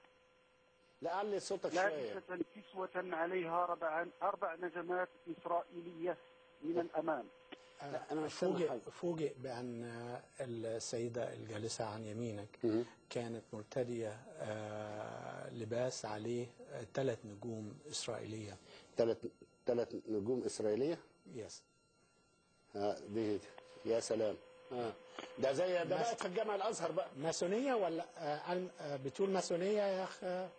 لا علي صوتك شوية لابسة كسوة عليها ربع أربع نجمات إسرائيلية من الأمام لا، أنا مش فاهم فوجئ حاجة. فوجئ بأن السيدة الجالسة عن يمينك مم. كانت مرتدية آه، لباس عليه ثلاث نجوم إسرائيلية ثلاث ثلاث نجوم إسرائيلية يس ها دي يا سلام ها ده زي ده بس- بقت في الجامع الأزهر بقى ماسونية ولا آه، الم- آه، بتقول ماسونية يا أخ آه،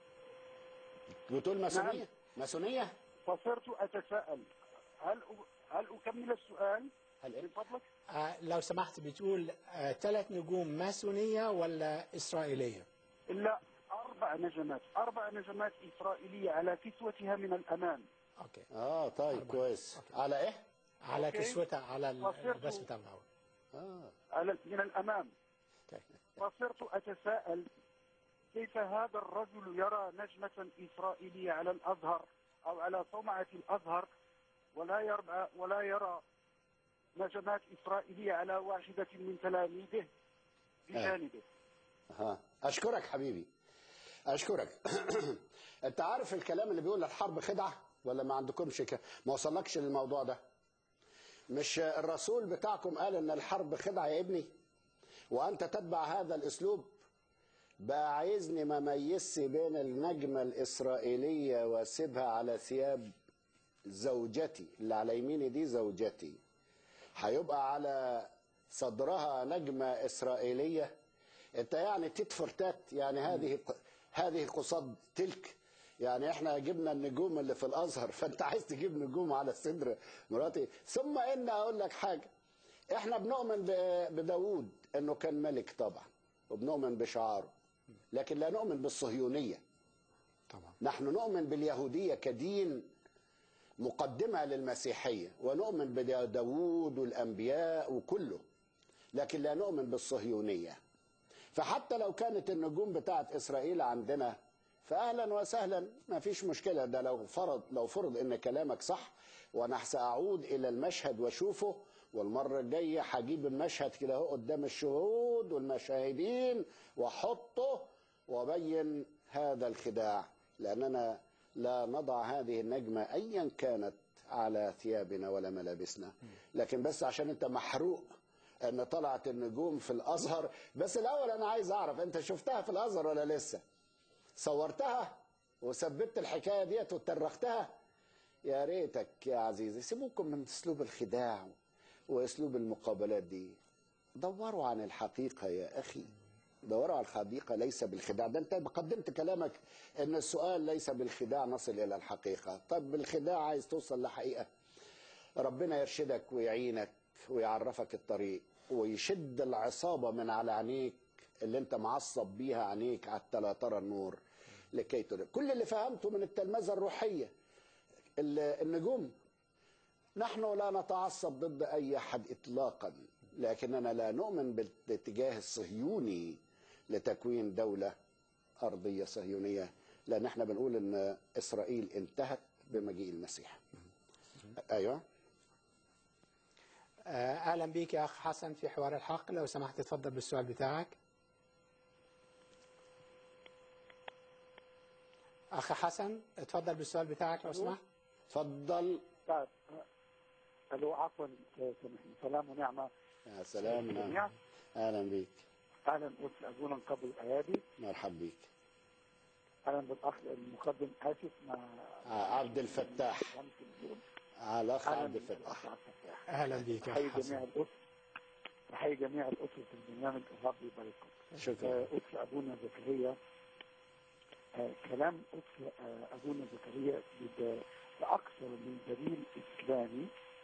بتقول ماسونية نعم. ماسونية فصرت أتساءل هل هل أكمل السؤال هل من إيه؟ فضلك؟ آه، لو سمحت بتقول ثلاث نجوم ماسونية ولا إسرائيلية إلا أربع نجمات أربع نجمات إسرائيلية على كسوتها من الأمام أوكي اه طيب أربعة. كويس أوكي. على إيه؟ على أوكي. كسوتها على فصرت- اللباس بتاع الأول اه على من الأمام أوكي. فصرت أتساءل كيف هذا الرجل يرى نجمة إسرائيلية على الأزهر أو على صومعة الأزهر ولا يرى ولا يرى نجمات إسرائيلية على واحدة من تلاميذه بجانبه ها أشكرك حبيبي أشكرك أنت عارف الكلام اللي بيقول الحرب خدعة ولا ما عندكمش ك... ما وصلكش للموضوع ده مش الرسول بتاعكم قال إن الحرب خدعة يا ابني وأنت تتبع هذا الأسلوب بقى عايزني ما ميزش بين النجمة الإسرائيلية واسيبها على ثياب زوجتي اللي على يميني دي زوجتي هيبقى على صدرها نجمة إسرائيلية انت يعني تدفر تات يعني هذه هذه قصاد تلك يعني احنا جبنا النجوم اللي في الازهر فانت عايز تجيب نجوم على صدر مراتي ثم ان اقول لك حاجه احنا بنؤمن ب- بداوود انه كان ملك طبعا وبنؤمن بشعاره لكن لا نؤمن بالصهيونيه طبعا نحن نؤمن باليهوديه كدين مقدمه للمسيحيه ونؤمن بداوود والانبياء وكله لكن لا نؤمن بالصهيونيه فحتى لو كانت النجوم بتاعت اسرائيل عندنا فاهلا وسهلا ما فيش مشكله ده لو فرض لو فرض ان كلامك صح وانا ساعود الى المشهد واشوفه والمره الجايه هجيب المشهد كده اهو قدام الشهود والمشاهدين واحطه وابين هذا الخداع لاننا لا نضع هذه النجمه ايا كانت على ثيابنا ولا ملابسنا لكن بس عشان انت محروق ان طلعت النجوم في الازهر بس الاول انا عايز اعرف انت شفتها في الازهر ولا لسه صورتها وثبتت الحكايه ديت وترختها يا ريتك يا عزيزي سيبوكم من اسلوب الخداع واسلوب المقابلات دي دوروا عن الحقيقه يا اخي دوروا على الحقيقه ليس بالخداع ده انت قدمت كلامك ان السؤال ليس بالخداع نصل الى الحقيقه طب بالخداع عايز توصل لحقيقه ربنا يرشدك ويعينك ويعرفك الطريق ويشد العصابة من على عينيك اللي انت معصب بيها عينيك حتى لا ترى النور لكي تدرك كل اللي فهمته من التلمذة الروحية ال- النجوم نحن لا نتعصب ضد أي أحد إطلاقا لكننا لا نؤمن بالاتجاه الصهيوني لتكوين دولة أرضية صهيونية لأن احنا بنقول إن إسرائيل انتهت بمجيء المسيح أيوه آه، اهلا بيك يا اخ حسن في حوار الحق لو سمحت تفضل بالسؤال بتاعك اخ حسن اتفضل بالسؤال بتاعك لو سمحت اتفضل طيب الو عفوا سامحني سلام ونعمه يا سلام نعم جميعا أهلا بيك اهلا اسر ابونا من قبل الايادي مرحب بيك اهلا بالاخ المقدم اسف ما آه، عبد الفتاح ممكن نقول. على الأخ اهلا عبد بالاخ الفتاح عبد الفتاح اهلا بيك يا احيي اخ جميع حسن الاسر احيي جميع الاسر في البرنامج الرب يبارككم شكرا آه، اسر ابونا زكريا آه، كلام اسر آه، ابونا زكريا بد- باكثر من دليل اسلامي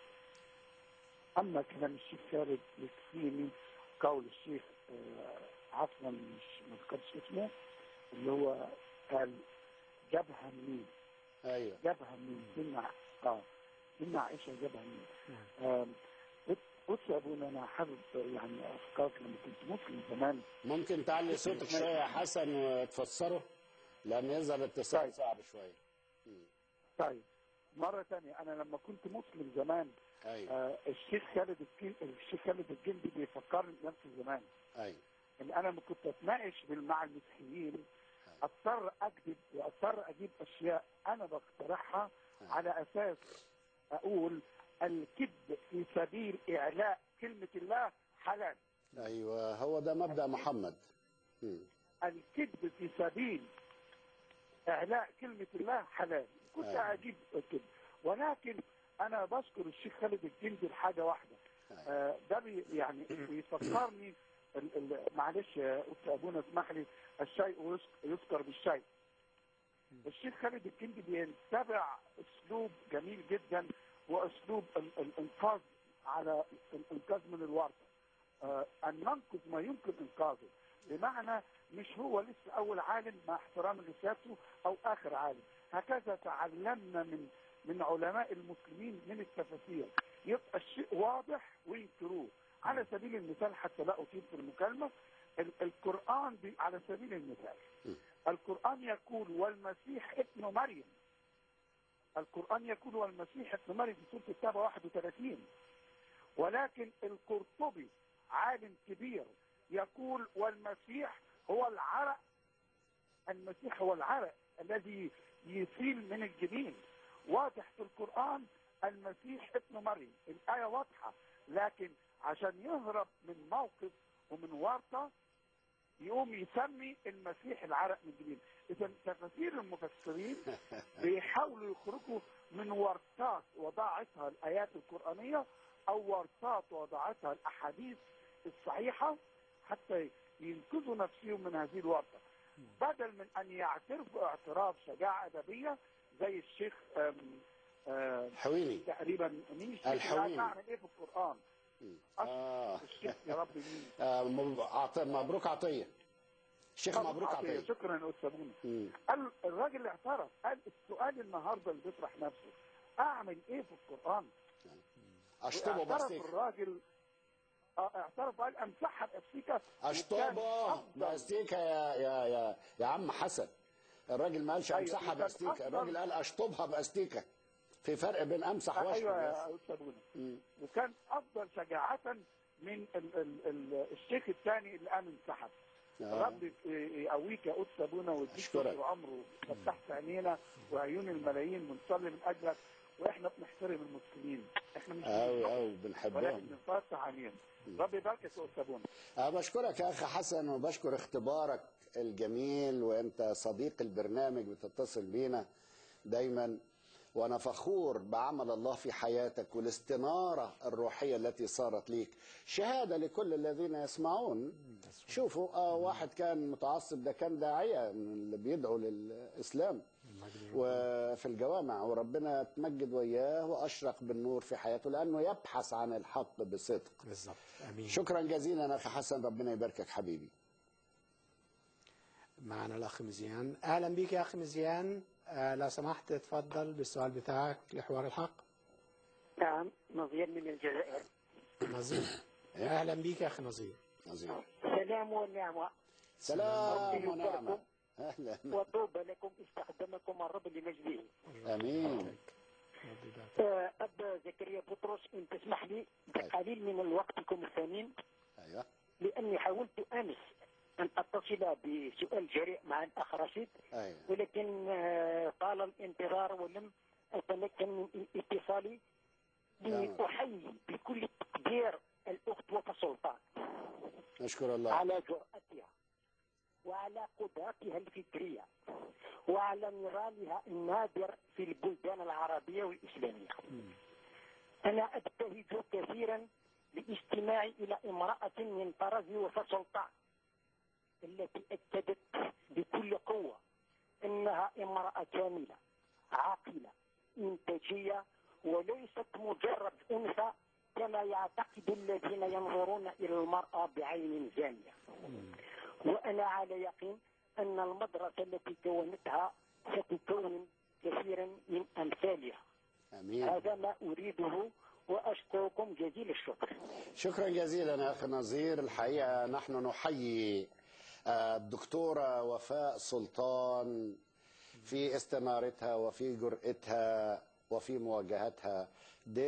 اما كلام الشيخ خالد يكفيني قول الشيخ آه، عفوا مش ما ذكرتش اسمه اللي هو قال جابها منين أيوه جابها منين سنة اه سنة عائشة جابها منين نعم. آم، بص يا ابونا انا حابب يعني افكارك لما كنت مسلم زمان ممكن تعلي صوتك شوية يا حسن وتفسره لأن يظهر الاتصال طيب. صعب شوية مم. طيب مرة تانية أنا لما كنت مسلم زمان أيوه آه الشيخ خالد الجن... الشيخ خالد الجندي بيفكرني بنفس زمان أيوه إن أنا لما كنت أتناقش بال- مع المسيحيين أضطر أكذب وأضطر أجيب أشياء أنا بقترحها أيوه. على أساس أقول الكذب في سبيل إعلاء كلمة الله حلال أيوه هو ده مبدأ محمد مم. الكذب في سبيل اعلاء كلمه الله حلال كنت أيوة. اجيب كذب ولكن انا بشكر الشيخ خالد الجندي لحاجه واحده أيوه. آه، ده بي يعني بيفكرني ال- ال- معلش يا أخت ابونا اسمح لي الشيء يذك- يذكر بالشيء الشيخ خالد الجندي بيتبع اسلوب جميل جدا واسلوب ال- الانقاذ على الانقاذ من الورطه آه، ان ننقذ ما يمكن انقاذه بمعنى مش هو لسه اول عالم مع احترام لساته او اخر عالم هكذا تعلمنا من من علماء المسلمين من التفاسير يبقى الشيء واضح وينكروه على سبيل المثال حتى لا اطيل في المكالمه ال- القران بي على سبيل المثال القران يقول والمسيح ابن مريم القران يقول والمسيح ابن مريم في سوره التوبه 31 ولكن القرطبي عالم كبير يقول والمسيح هو العرق المسيح هو العرق الذي يسيل من الجبين واضح في القرآن المسيح ابن مريم الآية واضحة لكن عشان يهرب من موقف ومن ورطة يقوم يسمي المسيح العرق من الجبين إذا تفاسير المفسرين بيحاولوا يخرجوا من ورطات وضعتها الآيات القرآنية أو ورطات وضعتها الأحاديث الصحيحة حتى ينقذوا نفسهم من هذه الورطة بدل من أن يعترفوا اعتراف شجاعة أدبية زي الشيخ آم، آم، حويني تقريبا مين الشيخ الحويني. اللي عارف ايه في القرآن مم. آه. الشيخ يا رب مين آه مب- عط- مبروك عطية الشيخ مبروك عطية شكرا يا أستاذ منى. مم. قال الراجل اللي اعترف قال السؤال النهارده اللي بيطرح نفسه اعمل ايه في القرآن أشطبه اعترف بستيك الراجل اه اعترف قال امسحها باستيكه أشطبه باستيكة يا يا يا يا عم حسن الراجل ما قالش أيوة، امسحها وكان باستيكة أفضل- الراجل قال اشطبها باستيكة في فرق بين امسح واشطب ايوه يا أخي. يا استاذ منى. مم. وكان افضل شجاعه من ال ال ال الشيخ الثاني اللي قام انسحب آه. رب يقويك يا استاذ ابونا ويديك أشكرك. طول عمره فتحت عينينا وعيون الملايين بنصلي من اجلك واحنا بنحترم المسلمين احنا مش أوي بنحبهم، أوي ولكن بنحبهم بنفتح عينينا رب يباركك يا استاذ ابونا أه بشكرك يا أخي حسن وبشكر اختبارك الجميل وأنت صديق البرنامج بتتصل بينا دايما وأنا فخور بعمل الله في حياتك والاستنارة الروحية التي صارت ليك شهادة لكل الذين يسمعون شوفوا آه واحد كان متعصب ده كان داعية من اللي بيدعوا للإسلام وفي الجوامع وربنا تمجد وياه وأشرق بالنور في حياته لأنه يبحث عن الحق بصدق بالظبط امين شكرا جزيلا يا اخي حسن ربنا يباركك حبيبي معنا الاخ مزيان اهلا بيك يا اخ مزيان آه لو سمحت تفضل بالسؤال بتاعك لحوار الحق نعم نظير من الجزائر نظير اهلا بيك يا اخي نظير عظيم سلام ونعمة سلام ربي ونعمه يبارككم اهلا وطوبى لكم استخدمكم الرب لمجده امين ربي يبارك. آه، أب زكريا بطرس إن تسمح لي بقليل من وقتكم الثمين ايوه لأني حاولت أمس أن أتصل بسؤال جريء مع الأخ رشيد ايوه ولكن آه، طال الانتظار ولم أتمكن من اتصالي تمام. لأحيي بكل تقدير الأخت وفاء سلطان نشكر الله على جرأتها وعلى قدرتها الفكرية وعلى نضالها النادر في البلدان العربية والإسلامية أنا أبتهج كثيرا لاستماعي إلى امرأة من طرز وفاء سلطان التي أكدت بكل قوة أنها امرأة كاملة عاقلة إنتاجية وليست مجرد أنثى كما يعتقد الذين ينظرون إلى المرأة بعين زانية وأنا على يقين أن المدرسة التي كونتها ستكون كثيرا من أمثالها امين هذا ما أريده وأشكركم جزيل الشكر شكرا جزيلا يا اخي نظير الحقيقه نحن نحيي آه، الدكتوره وفاء سلطان في استنارتها وفي جرأتها وفي مواجهتها دي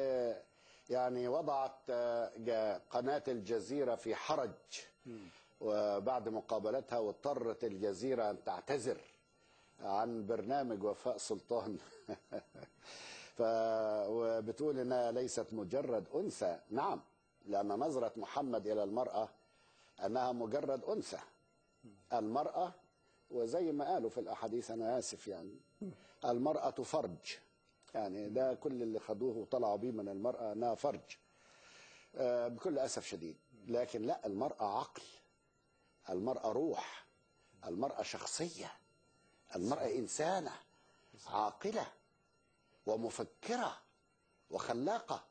يعني وضعت آه، جا- قناه الجزيره في حرج وبعد مقابلتها واضطرت الجزيره ان تعتذر عن برنامج وفاء سلطان ف... وبتقول انها ليست مجرد انثى نعم لان نظره محمد الى المراه انها مجرد انثى المراه وزي ما قالوا في الاحاديث انا اسف يعني المراه فرج يعني ده كل اللي خدوه وطلعوا بيه من المراه انها فرج آه، بكل اسف شديد لكن لا المراه عقل المراه روح المراه شخصيه المراه انسانه عاقله ومفكرة وخلاقة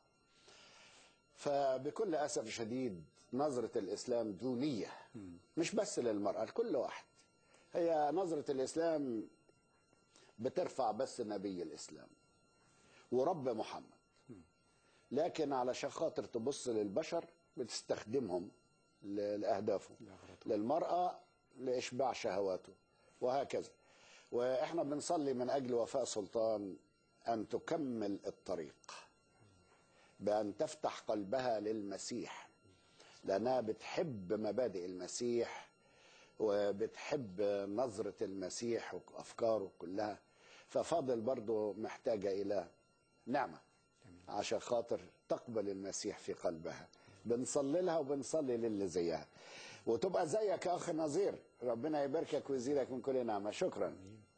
فبكل أسف شديد نظرة الإسلام دونية مش بس للمرأة لكل واحد هي نظرة الإسلام بترفع بس نبي الإسلام ورب محمد لكن علشان خاطر تبص للبشر بتستخدمهم ل- لأهدافهم للمرأة لإشباع شهواته وهكذا وإحنا بنصلي من أجل وفاء سلطان أن تكمل الطريق بأن تفتح قلبها للمسيح لأنها بتحب مبادئ المسيح وبتحب نظرة المسيح وأفكاره كلها ففاضل برضو محتاجة إلى نعمة عشان خاطر تقبل المسيح في قلبها بنصلي لها وبنصلي للي زيها وتبقى زيك يا أخ نظير ربنا يباركك ويزيدك من كل نعمة شكرا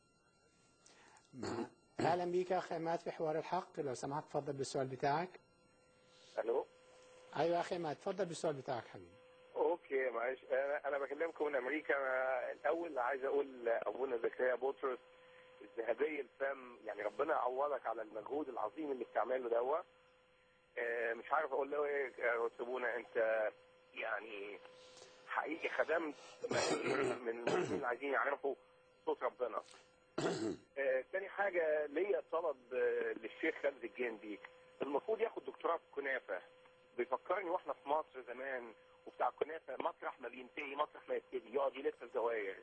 اهلا بيك يا اخي عماد في حوار الحق لو سمحت تفضل بالسؤال بتاعك الو ايوه يا اخي عماد تفضل بالسؤال بتاعك حبيبي اوكي معلش انا انا بكلمكم من امريكا أنا الاول عايز اقول ابونا زكريا بطرس الذهبي الفم يعني ربنا يعوضك على المجهود العظيم اللي بتعمله دوا آه، مش عارف اقول له ايه يا أستاذ ابونا انت يعني حقيقي خدمت من المسلمين اللي عايزين يعرفوا صوت ربنا آه، تاني حاجة ليا طلب آه، للشيخ خالد الجندي المفروض ياخد دكتوراه في الكنافة بيفكرني واحنا في مصر زمان وبتاع الكنافة مطرح ما بينتهي مطرح ما يبتدي يقعد يلف الزواير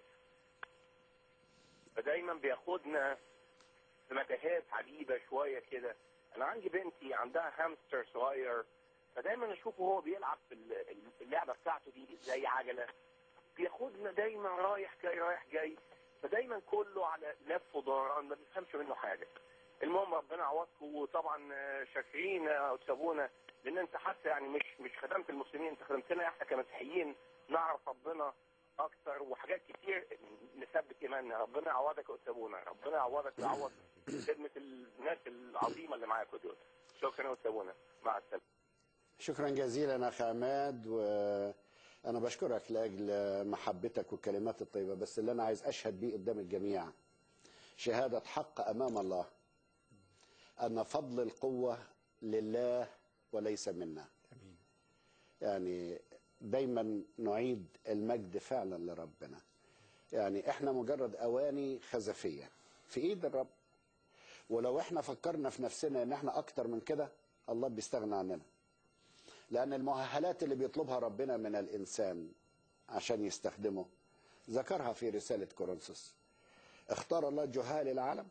فدايما بياخدنا في متاهات عجيبة شوية كده أنا عندي بنتي عندها هامستر صغير فدايما أشوفه هو بيلعب في ال- اللعبة بتاعته دي زي عجلة بياخدنا دايما رايح جاي رايح جاي فدايما كله على لف ودوران ما بنفهمش منه حاجة المهم ربنا يعوضكم وطبعا آه، شاكرين يا أستاذ أبونا لان انت حتى يعني مش مش خدمت المسلمين انت خدمتنا احنا كمسيحيين نعرف ربنا اكتر وحاجات كتير نثبت ايماننا ربنا يعوضك يا استاذ ابونا ربنا يعوضك ويعوض خدمه الناس العظيمه اللي معاكم دول شكرا يا استاذ ابونا مع السلامه شكرا جزيلا اخ عماد وانا بشكرك لاجل محبتك والكلمات الطيبه بس اللي انا عايز اشهد بيه قدام الجميع شهاده حق امام الله ان فضل القوه لله وليس منا يعني دايما نعيد المجد فعلا لربنا يعني احنا مجرد اواني خزفيه في ايد الرب ولو احنا فكرنا في نفسنا ان احنا اكتر من كده الله بيستغنى عننا لأن المؤهلات اللي بيطلبها ربنا من الإنسان عشان يستخدمه ذكرها في رسالة كورنثوس اختار الله جهال العالم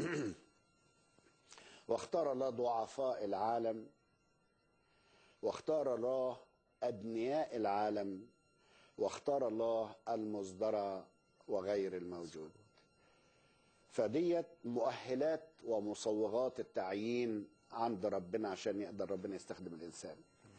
واختار الله ضعفاء العالم واختار الله أدنياء العالم واختار الله المصدر وغير الموجود فديت مؤهلات ومصوغات التعيين عند ربنا عشان يقدر ربنا يستخدم الإنسان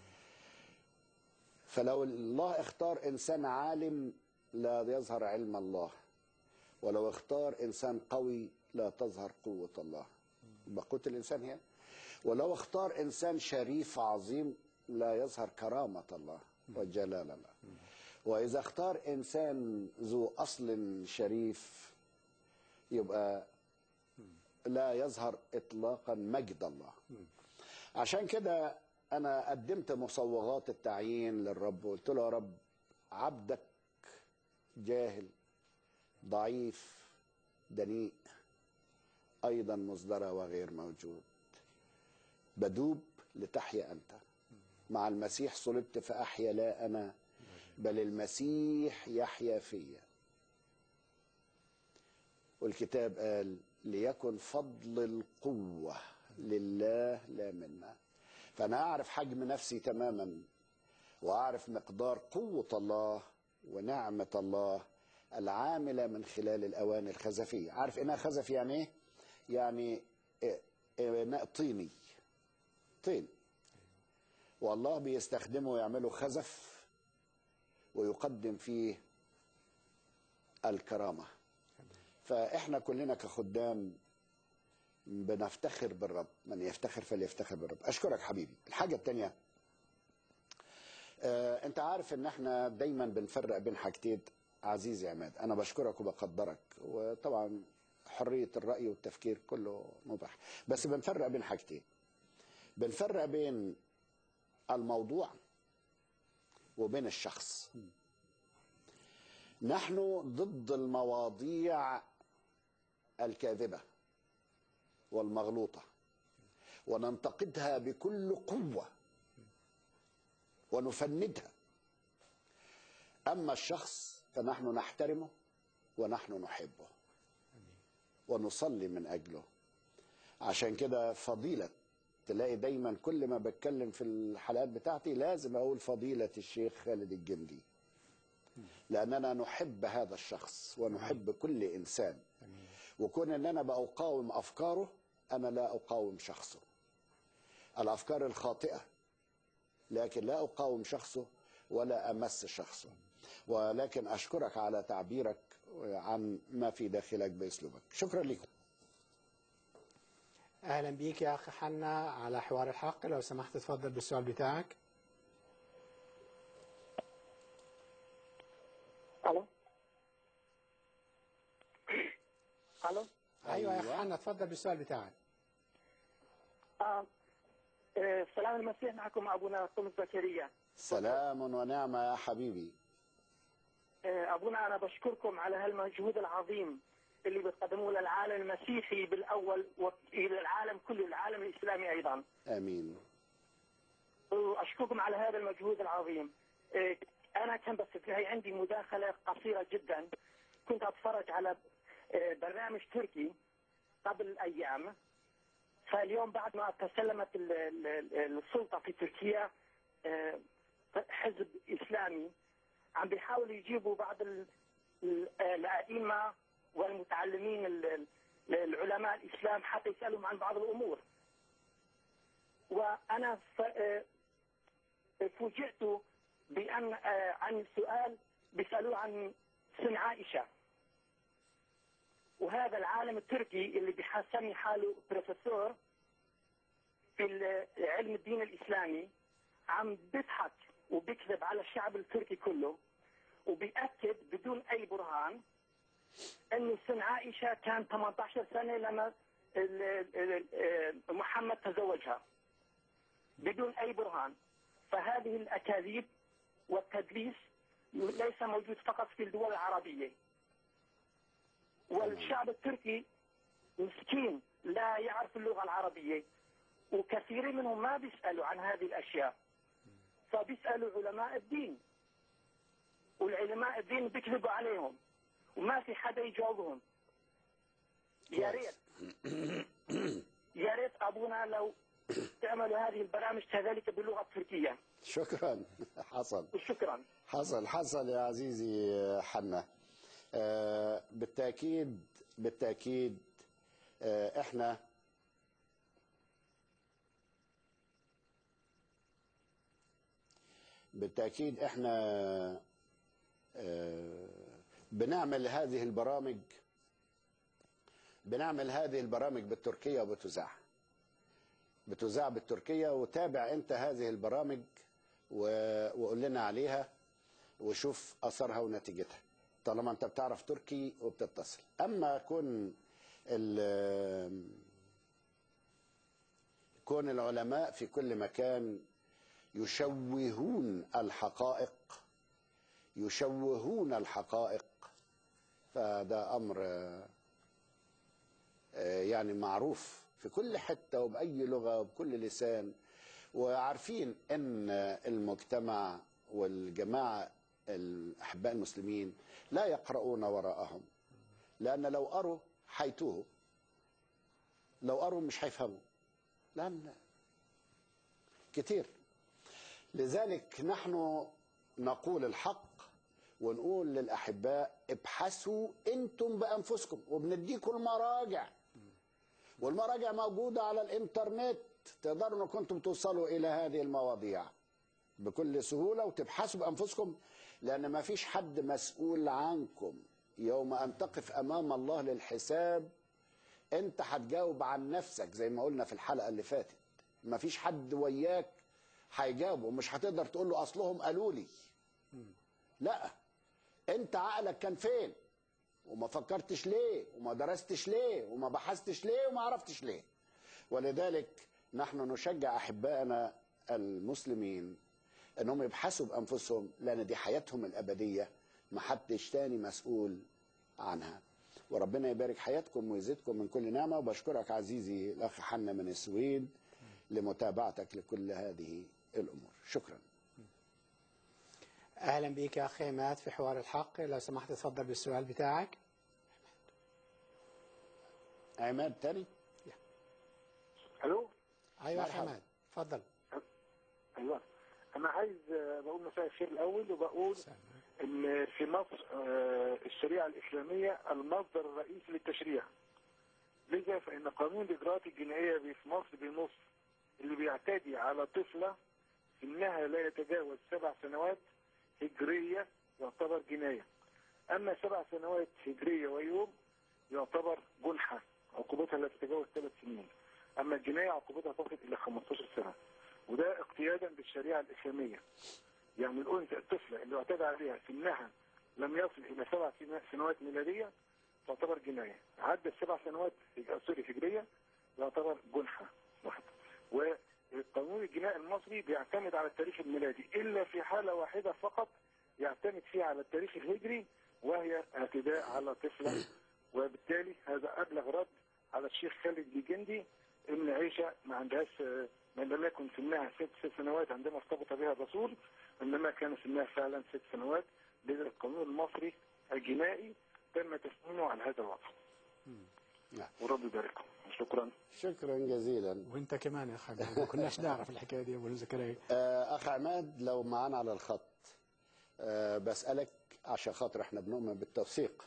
فلو الله اختار إنسان عالم لا يظهر علم الله ولو اختار إنسان قوي لا تظهر قوة الله بقوة الإنسان هي ولو اختار إنسان شريف عظيم لا يظهر كرامة الله وجلال الله وإذا اختار إنسان ذو أصل شريف يبقى لا يظهر إطلاقا مجد الله عشان كده أنا قدمت مصوغات التعيين للرب وقلت له يا رب عبدك جاهل ضعيف دنيء أيضا مصدرة وغير موجود بدوب لتحيا أنت مع المسيح صلبت فأحيا لا أنا بل المسيح يحيا فيا والكتاب قال ليكن فضل القوة لله لا منا فأنا أعرف حجم نفسي تماما وأعرف مقدار قوة الله ونعمة الله العاملة من خلال الأواني الخزفية عارف إنها خزف يعني إيه؟ يعني إناء طيني طين والله بيستخدمه يعمله خزف ويقدم فيه الكرامة فإحنا كلنا كخدام بنفتخر بالرب من يفتخر فليفتخر بالرب أشكرك حبيبي الحاجة التانية آه انت عارف ان احنا دايما بنفرق بين حاجتين عزيزي عماد انا بشكرك وبقدرك وطبعا حرية الرأي والتفكير كله مباح بس بنفرق بين حاجتين بنفرق بين الموضوع وبين الشخص نحن ضد المواضيع الكاذبة والمغلوطة وننتقدها بكل قوة ونفندها أما الشخص فنحن نحترمه ونحن نحبه ونصلي من أجله عشان كده فضيلة تلاقي دايما كل ما بتكلم في الحلقات بتاعتي لازم أقول فضيلة الشيخ خالد الجندي لأننا نحب هذا الشخص ونحب كل إنسان وكون أن أنا بأقاوم أفكاره أنا لا أقاوم شخصه الأفكار الخاطئة لكن لا أقاوم شخصه ولا أمس شخصه ولكن أشكرك على تعبيرك عن ما في داخلك بأسلوبك شكرا لكم اهلا بيك يا اخ حنا على حوار الحق لو سمحت تفضل بالسؤال بتاعك الو الو ايوه يا اخ أيوة. حنا تفضل بالسؤال بتاعك آه. آه. سلام المسيح معكم ابونا قمص زكريا سلام ونعمة يا حبيبي آه. ابونا انا بشكركم على هالمجهود العظيم اللي بتقدموه للعالم المسيحي بالاول والى العالم كله العالم الاسلامي ايضا آمين واشكركم على هذا المجهود العظيم إيه، انا كان بس في هي عندي مداخله قصيره جدا كنت اتفرج على إيه، برنامج تركي قبل ايام فاليوم بعد ما تسلمت ال- ال- السلطه في تركيا إيه، حزب اسلامي عم بيحاولوا يجيبوا بعض ال- ال- الائمه والمتعلمين ال- ال- العلماء الاسلام حتى يسالهم عن بعض الامور وانا ف... آه، فوجئت بان آه، عن سؤال بيسالوه عن سن عائشه وهذا العالم التركي اللي بيسمي حاله بروفيسور في ال- علم الدين الاسلامي عم بيضحك وبيكذب على الشعب التركي كله وبيأكد بدون اي برهان انه سن عائشه كان 18 سنه لما ال- ال- ال- محمد تزوجها بدون اي برهان فهذه الاكاذيب والتدليس ليس موجود فقط في الدول العربيه والشعب التركي مسكين لا يعرف اللغه العربيه وكثيرين منهم ما بيسالوا عن هذه الاشياء فبيسالوا علماء الدين والعلماء الدين بيكذبوا عليهم وما في حدا يجاوبهم يا ريت يا ريت ابونا لو تعملوا هذه البرامج كذلك باللغه التركيه شكرا حصل وشكرا حصل حصل يا عزيزي حنا آه، بالتأكيد بالتأكيد آه، احنا بالتأكيد احنا آه، بنعمل هذه البرامج بنعمل هذه البرامج بالتركية وبتذاع بتذاع بالتركية وتابع انت هذه البرامج و- وقول لنا عليها وشوف اثرها ونتيجتها طالما انت بتعرف تركي وبتتصل اما كون ال- كون العلماء في كل مكان يشوهون الحقائق يشوهون الحقائق فده امر آه، آه، يعني معروف في كل حته وباي لغه وبكل لسان وعارفين ان المجتمع والجماعه الاحباء المسلمين لا يقرؤون وراءهم لان لو قروا حيتوه لو قروا مش هيفهموا لان كتير لذلك نحن نقول الحق ونقول للاحباء ابحثوا انتم بانفسكم وبنديكم المراجع والمراجع موجوده على الانترنت تقدروا انكم كنتم توصلوا الى هذه المواضيع بكل سهوله وتبحثوا بانفسكم لان ما فيش حد مسؤول عنكم يوم ان تقف امام الله للحساب انت هتجاوب عن نفسك زي ما قلنا في الحلقه اللي فاتت ما فيش حد وياك هيجاوبه مش هتقدر تقول له اصلهم قالوا لي لا انت عقلك كان فين وما فكرتش ليه وما درستش ليه وما بحثتش ليه وما عرفتش ليه ولذلك نحن نشجع احبائنا المسلمين انهم يبحثوا بانفسهم لان دي حياتهم الابديه ما حدش تاني مسؤول عنها وربنا يبارك حياتكم ويزيدكم من كل نعمه وبشكرك عزيزي الاخ حنا من السويد لمتابعتك لكل هذه الامور شكرا اهلا بيك يا اخي عماد في حوار الحق لو سمحت تفضل بالسؤال بتاعك عماد تاني الو ايوه يا مرحبا. حماد تفضل ايوه انا عايز آه، بقول مساء الخير الاول وبقول ان في مصر آه، الشريعه الاسلاميه المصدر الرئيسي للتشريع لذا فان قانون الاجراءات الجنائيه في مصر بنص اللي بيعتدي على طفله سنها لا يتجاوز سبع سنوات هجريه يعتبر جنايه اما سبع سنوات هجريه ويوم يعتبر جنحه عقوبتها لا تتجاوز ثلاث سنين اما الجنايه عقوبتها تصل الى 15 سنه وده اقتيادا بالشريعه الاسلاميه يعني الانثى الطفله اللي اعتدى عليها سنها لم يصل الى سبع سن- سنوات ميلاديه تعتبر جنايه عدى السبع سنوات هج- سوري هجريه يعتبر جنحه واحد وقانون الجناء المصري بيعتمد على التاريخ الميلادي الا في حاله واحده فقط يعتمد فيها على التاريخ الهجري وهي اعتداء على طفله وبالتالي هذا ابلغ رد على الشيخ خالد بيجندي ان عائشه ما عندهاش آه، ما لم يكن سنها ست ست سنوات عندما ارتبط بها الرسول انما كان سنها فعلا ست سنوات لذا القانون المصري الجنائي تم تسنينه على هذا الوضع. نعم. ورب يباركم شكرا. شكرا جزيلا وانت كمان يا اخي عماد ما كناش نعرف الحكايه دي يا ابو زكريا آه، اخ عماد لو معانا على الخط آه، بسالك عشان خاطر احنا بنؤمن بالتوثيق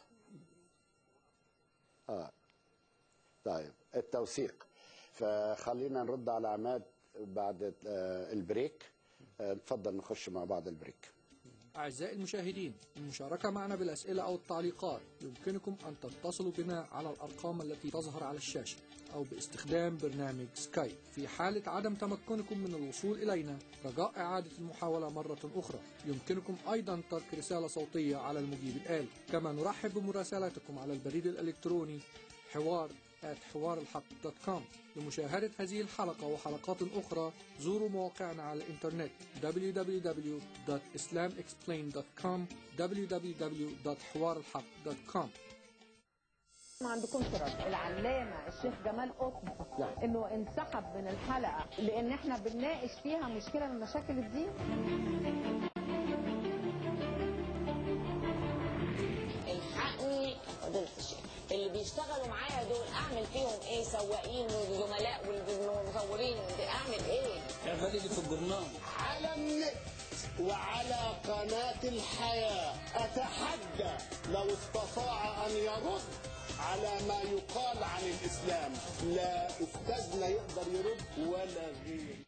اه طيب التوثيق فخلينا نرد على عماد بعد آه، البريك آه، نتفضل نخش مع بعض البريك أعزائي المشاهدين المشاركة معنا بالأسئلة أو التعليقات يمكنكم أن تتصلوا بنا على الأرقام التي تظهر على الشاشة أو باستخدام برنامج سكايب في حالة عدم تمكنكم من الوصول إلينا رجاء إعادة المحاولة مرة أخرى يمكنكم أيضا ترك رسالة صوتية على المجيب الآلي كما نرحب بمراسلاتكم على البريد الإلكتروني حوار حوار الحق دوت كوم لمشاهدة هذه الحلقة وحلقات أخرى زوروا مواقعنا على الإنترنت www.islamexplained.com www.حوارالحق.com ما عندكمش رد العلامة الشيخ جمال قطب انه انسحب من الحلقة لان احنا بنناقش فيها مشكلة من مشاكل الدين الحقني فضيلة الشيخ اللي بيشتغلوا معايا دول اعمل فيهم ايه سواقين وزملاء والمصورين اعمل ايه اعمل اللي في الجرنان على النت وعلى قناة الحياة أتحدى لو استطاع أن يرد على ما يقال عن الإسلام لا أستاذنا يقدر يرد ولا غير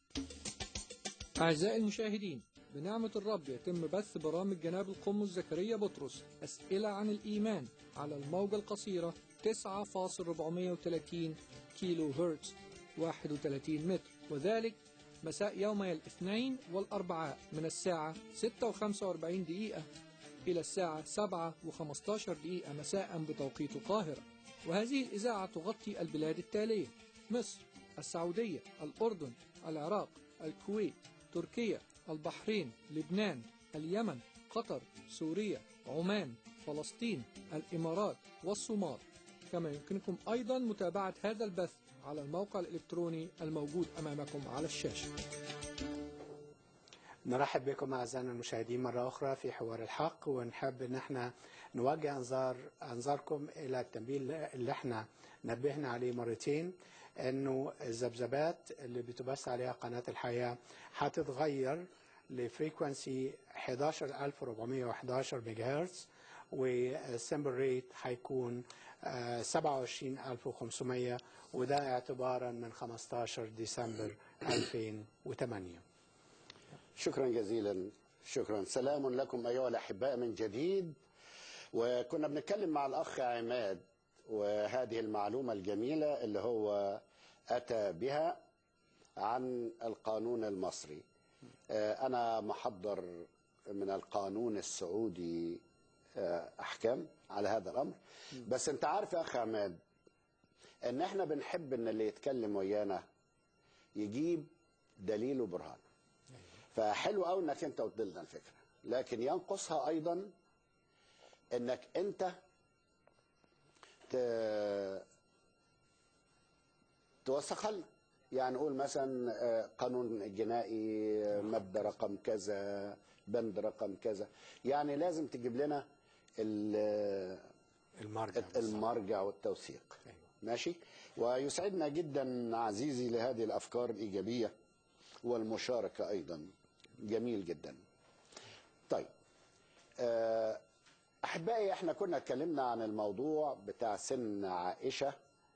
أعزائي المشاهدين بنعمة الرب يتم بث برامج جناب القمص زكريا بطرس أسئلة عن الإيمان على الموجة القصيرة 9.430 كيلو هرتز 31 متر وذلك مساء يومي الاثنين والأربعاء من الساعة 6:45 دقيقة إلى الساعة 7:15 دقيقة مساء بتوقيت القاهرة وهذه الإذاعة تغطي البلاد التالية مصر السعودية الأردن العراق الكويت تركيا البحرين لبنان اليمن قطر سوريا عمان فلسطين الإمارات والصومال كما يمكنكم أيضا متابعة هذا البث على الموقع الإلكتروني الموجود أمامكم على الشاشة نرحب بكم أعزائنا المشاهدين مرة أخرى في حوار الحق ونحب إن احنا نوجه أنظار أنظاركم إلى التنبيه اللي احنا نبهنا عليه مرتين إنه الذبذبات اللي بتبث عليها قناة الحياة هتتغير لفريكونسي 11411 ميجا هرتز والسمبل ريت هيكون آه، 27500 وده اعتبارا من 15 ديسمبر 2008 شكرا جزيلا شكرا سلام لكم أيها الأحباء من جديد وكنا بنتكلم مع الأخ عماد وهذه المعلومة الجميلة اللي هو أتى بها عن القانون المصري آه، أنا محضر من القانون السعودي آه، أحكام على هذا الأمر بس أنت عارف يا أخ عماد أن احنا بنحب أن اللي يتكلم ويانا يجيب دليل وبرهان فحلو قوي انك انت قلت لنا الفكره لكن ينقصها ايضا انك انت ت... توثقها لنا يعني نقول مثلا آه، قانون الجنائي آه، ماده رقم كذا بند رقم كذا يعني لازم تجيب لنا ال- المرجع المرجع والتوثيق ماشي ويسعدنا جدا عزيزي لهذه الافكار الايجابيه والمشاركه ايضا جميل جدا طيب آه، احبائي احنا كنا اتكلمنا عن الموضوع بتاع سن عائشه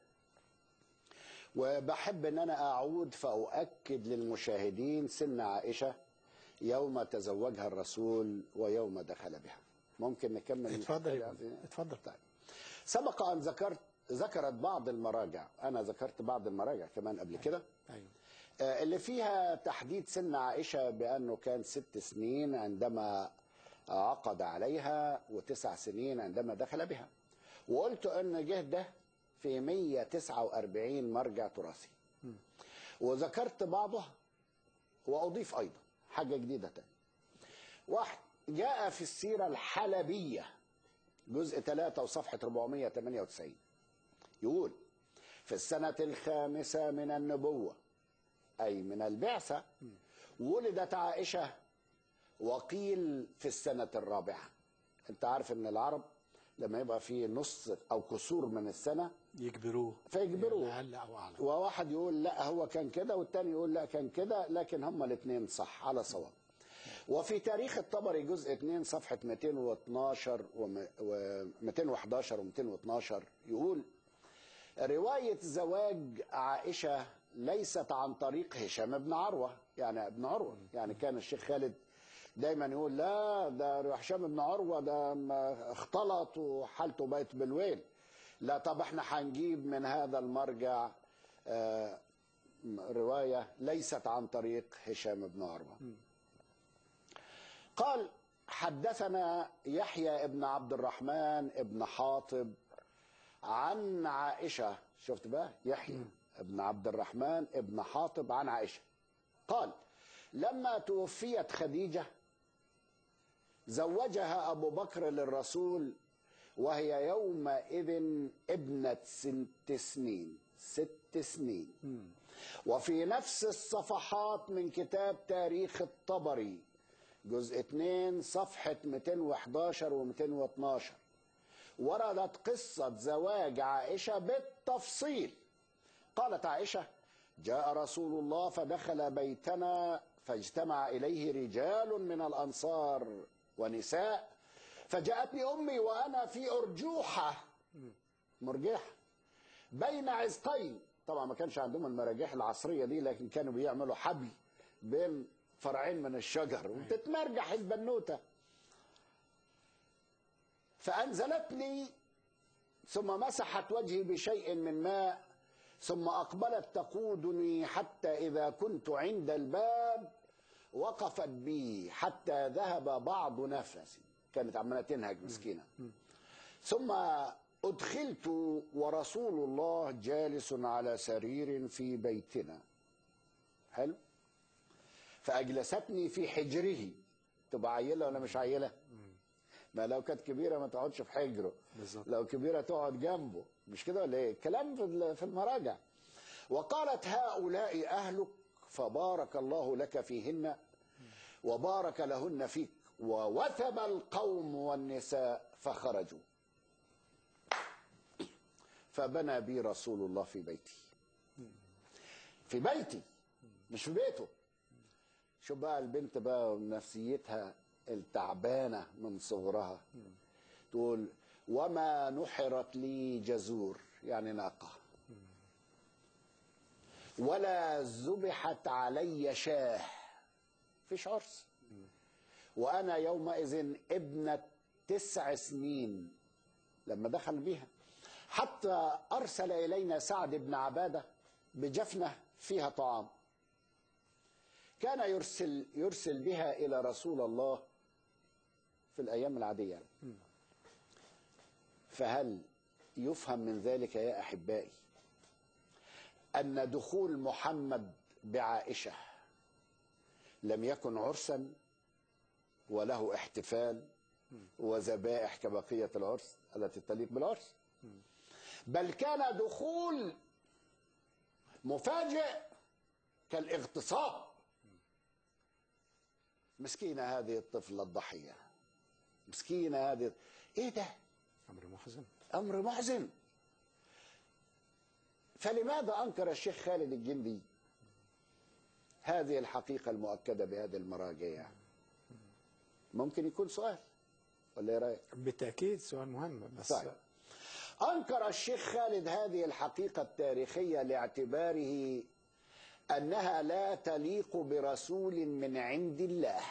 وبحب ان انا اعود فاؤكد للمشاهدين سن عائشه يوم تزوجها الرسول ويوم دخل بها ممكن نكمل اتفضل يا الحكاية؟ فندم، اتفضل طيب سبق ان ذكرت ذكرت بعض المراجع انا ذكرت بعض المراجع كمان قبل كده أيوة. آه، اللي فيها تحديد سن عائشة بأنه كان ست سنين عندما عقد عليها وتسع سنين عندما دخل بها وقلت أن جه ده في 149 مرجع تراثي وذكرت بعضها وأضيف أيضا حاجة جديدة تاني واحد جاء في السيرة الحلبية جزء 3 وصفحة 498 يقول في السنة الخامسة من النبوة أي من البعثة ولدت عائشة وقيل في السنة الرابعة أنت عارف أن العرب لما يبقى في نص أو كسور من السنة يجبروه فيجبروه اقل او اعلى وواحد يقول لا هو كان كده والتاني يقول لا كان كده لكن هما الاثنين صح على صواب وفي تاريخ الطبري جزء 2 صفحة 212 و 211 و 212 يقول رواية زواج عائشة ليست عن طريق هشام بن عروة يعني ابن عروة يعني كان الشيخ خالد دايما يقول لا ده هشام بن عروة ده ما اختلط وحالته بقت بالويل لا طب احنا هنجيب من هذا المرجع آه، رواية ليست عن طريق هشام بن عروة قال حدثنا يحيى ابن عبد الرحمن ابن حاطب عن عائشة شفت بقى يحيى ابن عبد الرحمن ابن حاطب عن عائشة قال لما توفيت خديجة زوجها أبو بكر للرسول وهي يومئذ ابنة ست سنين ست سنين وفي نفس الصفحات من كتاب تاريخ الطبري جزء 2 صفحة 211 و 212 وردت قصة زواج عائشة بالتفصيل قالت عائشة جاء رسول الله فدخل بيتنا فاجتمع إليه رجال من الأنصار ونساء فجاءتني أمي وأنا في أرجوحة مرجحة بين عزقين طبعا ما كانش عندهم المراجيح العصرية دي لكن كانوا بيعملوا حبل بين فرعين من الشجر وتتمرجح البنوتة فأنزلتني ثم مسحت وجهي بشيء من ماء ثم أقبلت تقودني حتى إذا كنت عند الباب وقفت بي حتى ذهب بعض نفسي كانت عمالة تنهج مسكينة ثم أدخلت ورسول الله جالس على سرير في بيتنا حلو فأجلستني في حجره تبقى عيلة ولا مش عيلة ما لو كانت كبيرة ما تقعدش في حجره بالظبط. لو كبيرة تقعد جنبه مش كده ولا ايه كلام في ال- في المراجع وقالت هؤلاء أهلك فبارك الله لك فيهن وبارك لهن فيك ووثب القوم والنساء فخرجوا فبنى بي رسول الله في بيتي في بيتي مش في بيته شوف بقى البنت بقى نفسيتها التعبانة من صغرها تقول وما نحرت لي جزور يعني ناقة ولا ذبحت علي شاه فيش عرس وأنا يومئذ ابنة تسع سنين لما دخل بها حتى أرسل إلينا سعد بن عبادة بجفنة فيها طعام كان يرسل يرسل بها إلى رسول الله في الأيام العادية فهل يفهم من ذلك يا أحبائي أن دخول محمد بعائشة لم يكن عرسا وله احتفال وذبائح كبقية العرس التي تليق بالعرس بل كان دخول مفاجئ كالاغتصاب مسكينة هذه الطفلة الضحية مسكينة هذه ايه ده أمر محزن امر محزن فلماذا انكر الشيخ خالد الجندي هذه الحقيقة المؤكدة بهذه المراجع ممكن يكون سؤال ولا ايه رايك بالتأكيد سؤال مهم بس طيب. أنكر الشيخ خالد هذه الحقيقة التاريخية لاعتباره أنها لا تليق برسول من عند الله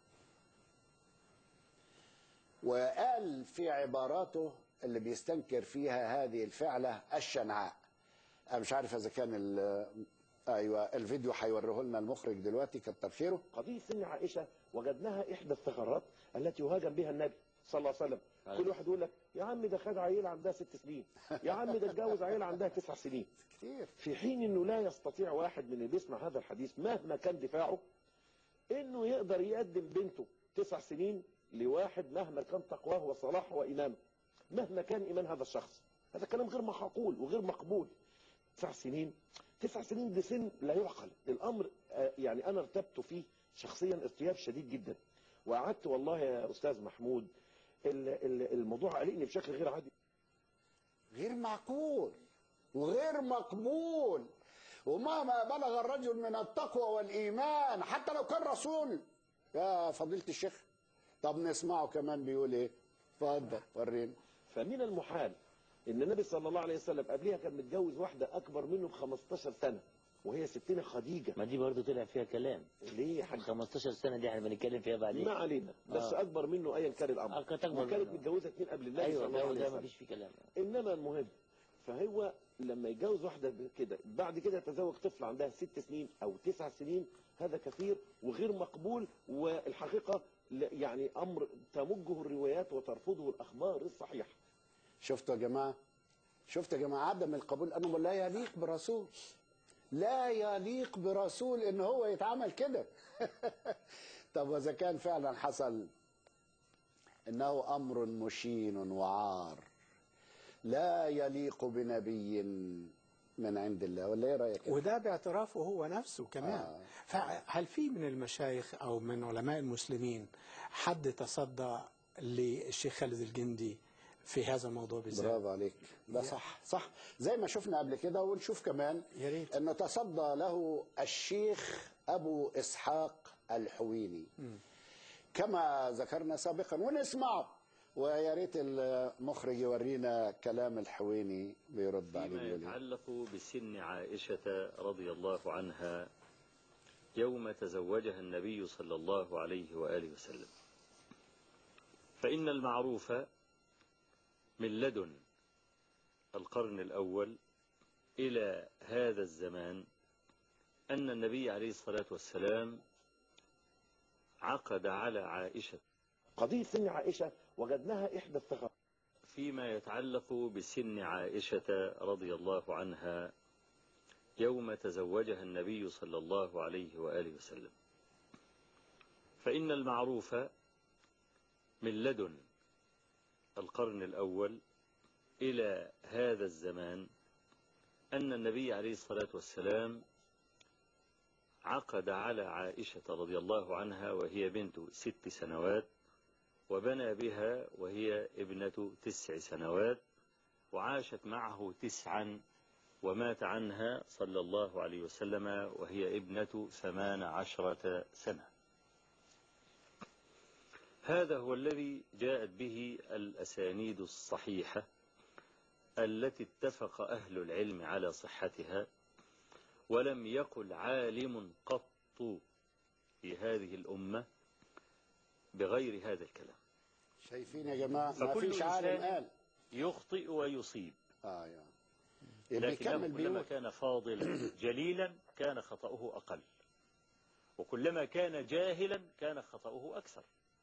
وقال في عباراته اللي بيستنكر فيها هذه الفعلة الشنعاء أنا مش عارف إذا كان ال- أيوة الفيديو هيوريه لنا المخرج دلوقتي كتر خيره قضية سن عائشة وجدناها إحدى الثغرات التي يهاجم بها النبي صلى الله عليه وسلم أيوة. كل واحد يقول لك يا عم ده خد عيلة عندها ست سنين يا عم ده اتجوز عيلة عندها تسع سنين كتير في حين انه لا يستطيع واحد من اللي بيسمع هذا الحديث مهما كان دفاعه انه يقدر يقدم بنته تسع سنين لواحد مهما كان تقواه وصلاحه وإيمانه مهما كان إيمان هذا الشخص هذا كلام غير معقول وغير مقبول تسع سنين تسع سنين ده سن لا يعقل الأمر آه، يعني أنا ارتبت فيه شخصيا ارتياب شديد جدا وقعدت والله يا أستاذ محمود ال- ال- الموضوع قلقني بشكل غير عادي غير معقول وغير مقبول ومهما بلغ الرجل من التقوى والإيمان حتى لو كان رسول يا فضيلة الشيخ طب نسمعه كمان بيقول ايه اتفضل ورينا فمن المحال ان النبي صلى الله عليه وسلم قبلها كان متجوز واحده اكبر منه ب 15 سنه وهي ستنا خديجه ما دي برضه طلع فيها كلام ليه يا حاج 15 سنه دي احنا بنتكلم فيها بعدين ما علينا بس آه. اكبر منه ايا كان الامر آه، كانت أكبر وكانت منه. متجوزه اثنين قبل النبي ايوه صلى الله ده, عليه ده وسلم ما فيش فيه كلام انما المهم فهو لما يتجوز واحده كده بعد كده يتزوج طفل عندها ست سنين او تسع سنين هذا كثير وغير مقبول والحقيقه لا- يعني امر تمجه الروايات وترفضه الاخبار الصحيحه شفتوا يا جماعة شفتوا يا جماعة عدم القبول أنه لا يليق برسول لا يليق برسول ان هو يتعامل كده طب واذا كان فعلا حصل انه امر مشين وعار لا يليق بنبي من عند الله ولا ايه رايك وده باعترافه هو نفسه كمان آه. آه. فهل في من المشايخ أو من علماء المسلمين حد تصدى للشيخ خالد الجندي في هذا الموضوع بالذات برافو عليك ده صح صح زي ما شفنا قبل كده ونشوف كمان يا ريت انه تصدى له الشيخ ابو اسحاق الحويني كما ذكرنا سابقا ونسمعه ويا ريت المخرج يورينا كلام الحويني بيرد عليه فيما بيقول إيه. يتعلق بسن عائشة رضي الله عنها يوم تزوجها النبي صلى الله عليه وآله وسلم فإن المعروف من لدن القرن الأول إلى هذا الزمان أن النبي عليه الصلاة والسلام عقد على عائشة قضية سن عائشة وجدناها إحدى الثغرات فيما يتعلق بسن عائشة رضي الله عنها يوم تزوجها النبي صلى الله عليه وآله وسلم فإن المعروف من لدن القرن الأول إلى هذا الزمان أن النبي عليه الصلاة والسلام عقد على عائشة رضي الله عنها وهي بنت ست سنوات وبنى بها وهي ابنة تسع سنوات وعاشت معه تسعا ومات عنها صلى الله عليه وسلم وهي ابنة ثمان عشرة سنة هذا هو الذي جاءت به الأسانيد الصحيحة التي اتفق أهل العلم على صحتها ولم يقل عالم قط في هذه الأمة بغير هذا الكلام شايفين يا جماعة ما فكل فيش عالم إنسان قال يخطئ ويصيب اه يعني لكنه بيكمل كلما بيقول كان فاضلا جليلا كان خطأه أقل وكلما كان جاهلا كان خطأه أكثر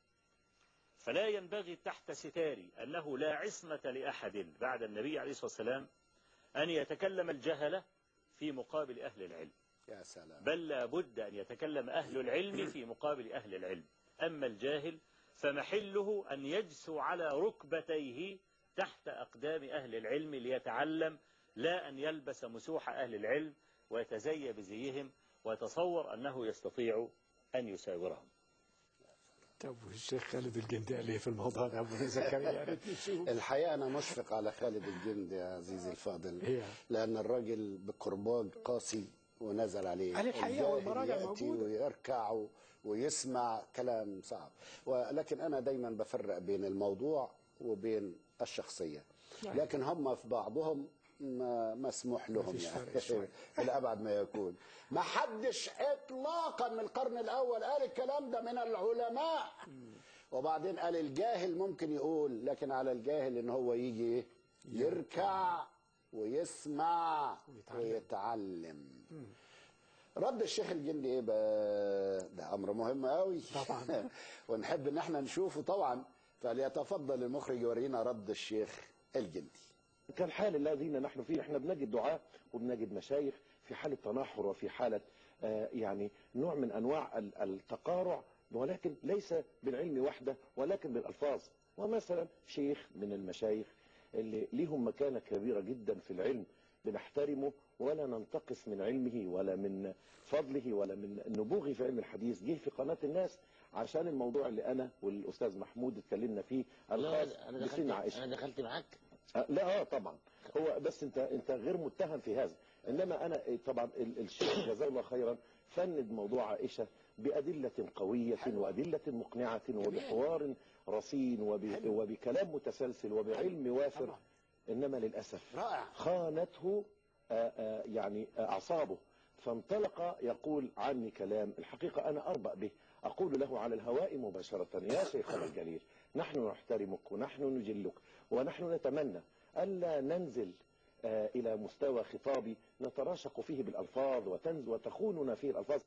فلا ينبغي تحت ستار أنه لا عصمة لأحد بعد النبي عليه الصلاة والسلام أن يتكلم الجهلة في مقابل أهل العلم يا سلام بل لا بد أن يتكلم أهل العلم في مقابل أهل العلم أما الجاهل فمحله أن يجسو على ركبتيه تحت أقدام أهل العلم ليتعلم لا أن يلبس مسوح أهل العلم ويتزي بزيهم ويتصور أنه يستطيع أن يساورهم طب والشيخ خالد الجندي قال ايه في الموضوع ده ابو زكريا يا ريت نشوف الحقيقة أنا مشفق على خالد الجندي يا عزيزي الفاضل إيه؟ لأن الراجل بكرباج قاسي ونزل عليه قال الحقيقة الجاهل والمراجع يأتي موجودة. ويركع و- ويسمع كلام صعب ولكن أنا دايما بفرق بين الموضوع وبين الشخصية نعم. لكن هم في بعضهم ما مسموح لهم مفيش فرق يعني شوية. إلى أبعد ما يكون ما حدش إطلاقا من القرن الأول قال الكلام ده من العلماء وبعدين قال الجاهل ممكن يقول لكن على الجاهل ان هو يجي إيه؟ يركع ويسمع ويتعلم رد الشيخ الجندي ايه بقى ده امر مهم قوي طبعا. ونحب ان احنا نشوفه طبعا فليتفضل المخرج يورينا رد الشيخ الجندي كالحال الذين نحن فيه احنا بنجد دعاء وبنجد مشايخ في حالة تنحر وفي حالة آه، يعني نوع من أنواع ال- التقارع ولكن ليس بالعلم وحده ولكن بالألفاظ ومثلا شيخ من المشايخ اللي ليهم مكانة كبيرة جدا في العلم بنحترمه ولا ننتقص من علمه ولا من فضله ولا من نبوغه في علم الحديث جه في قناة الناس عشان الموضوع اللي أنا والأستاذ محمود اتكلمنا فيه الخاص لا انا بسن دخلت عائشة انا دخلت معاك أه، لا اه طبعا هو بس انت انت غير متهم في هذا انما انا إيه، طبعا ال- الشيخ جزاه الله خيرا فند موضوع عائشه بادله قويه وادله مقنعه وبحوار رصين وب- وبكلام متسلسل وبعلم وافر انما للاسف رائع خانته آه، آه، يعني آه، اعصابه فانطلق يقول عني كلام الحقيقه انا اربأ به اقول له على الهواء مباشره يا شيخنا الجليل نحن نحترمك ونحن نجلك ونحن نتمنى ألا ننزل آه، إلى مستوى خطابي نتراشق فيه بالألفاظ وتنز وتخوننا فيه الألفاظ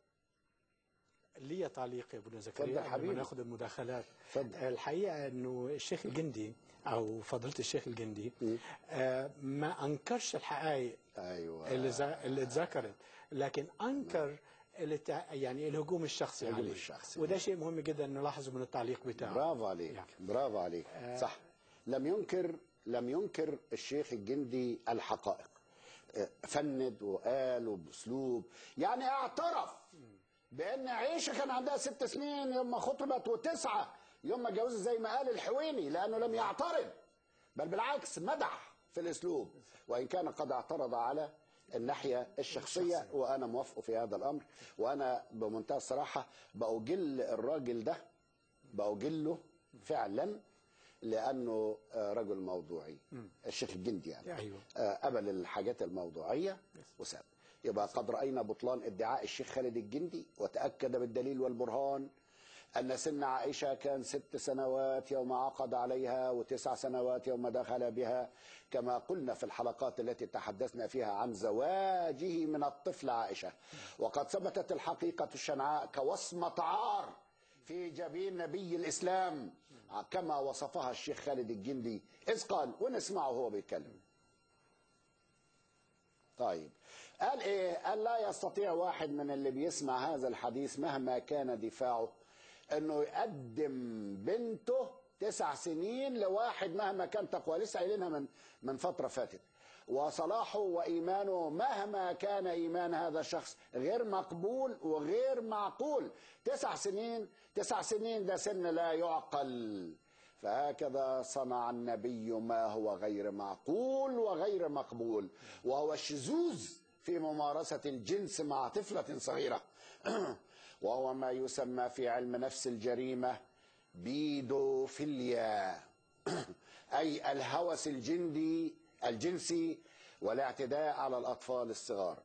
ليا تعليق يا ابو اتفضل زكريا قبل حبيبي. ما ناخد المداخلات اتفضل. الحقيقه انه الشيخ الجندي او فضيله الشيخ الجندي مم. آه، ما انكرش الحقائق ايوه اللي ز- اللي اتذكرت لكن انكر اللي تع- يعني الهجوم الشخصي الهجوم عليه الشخصي. وده شيء مهم جدا نلاحظه من التعليق بتاعه برافو عليك يعني. برافو عليك صح لم ينكر لم ينكر الشيخ الجندي الحقائق آه، فند وقال وباسلوب يعني اعترف بان عيشه كان عندها ست سنين يوم ما خطبت وتسعه يوم ما اتجوزت زي ما قال الحويني لانه لم يعترض بل بالعكس مدح في الاسلوب وان كان قد اعترض على الناحيه الشخصيه وانا موافقه في هذا الامر وانا بمنتهى الصراحه باجل الراجل ده باجله فعلا لانه آه، رجل موضوعي الشيخ الجندي يعني ايوه آه، قبل الحاجات الموضوعيه وساب يبقى قد راينا بطلان ادعاء الشيخ خالد الجندي وتاكد بالدليل والبرهان ان سن عائشه كان ست سنوات يوم عقد عليها وتسع سنوات يوم دخل بها كما قلنا في الحلقات التي تحدثنا فيها عن زواجه من الطفل عائشه وقد ثبتت الحقيقه الشنعاء كوصمه عار في جبين نبي الاسلام كما وصفها الشيخ خالد الجندي اذ قال ونسمعه هو بيتكلم طيب قال ايه قال لا يستطيع واحد من اللي بيسمع هذا الحديث مهما كان دفاعه انه يقدم بنته تسع سنين لواحد مهما كان تقوى لسه قايلينها من من فتره فاتت وصلاحه وايمانه مهما كان ايمان هذا الشخص غير مقبول وغير معقول تسع سنين تسع سنين ده سن لا يعقل فهكذا صنع النبي ما هو غير معقول وغير مقبول وهو الشذوذ في ممارسة الجنس مع طفلة صغيرة وهو ما يسمى في علم نفس الجريمة بيدوفيليا أي الهوس الجندي الجنسي والاعتداء على الأطفال الصغار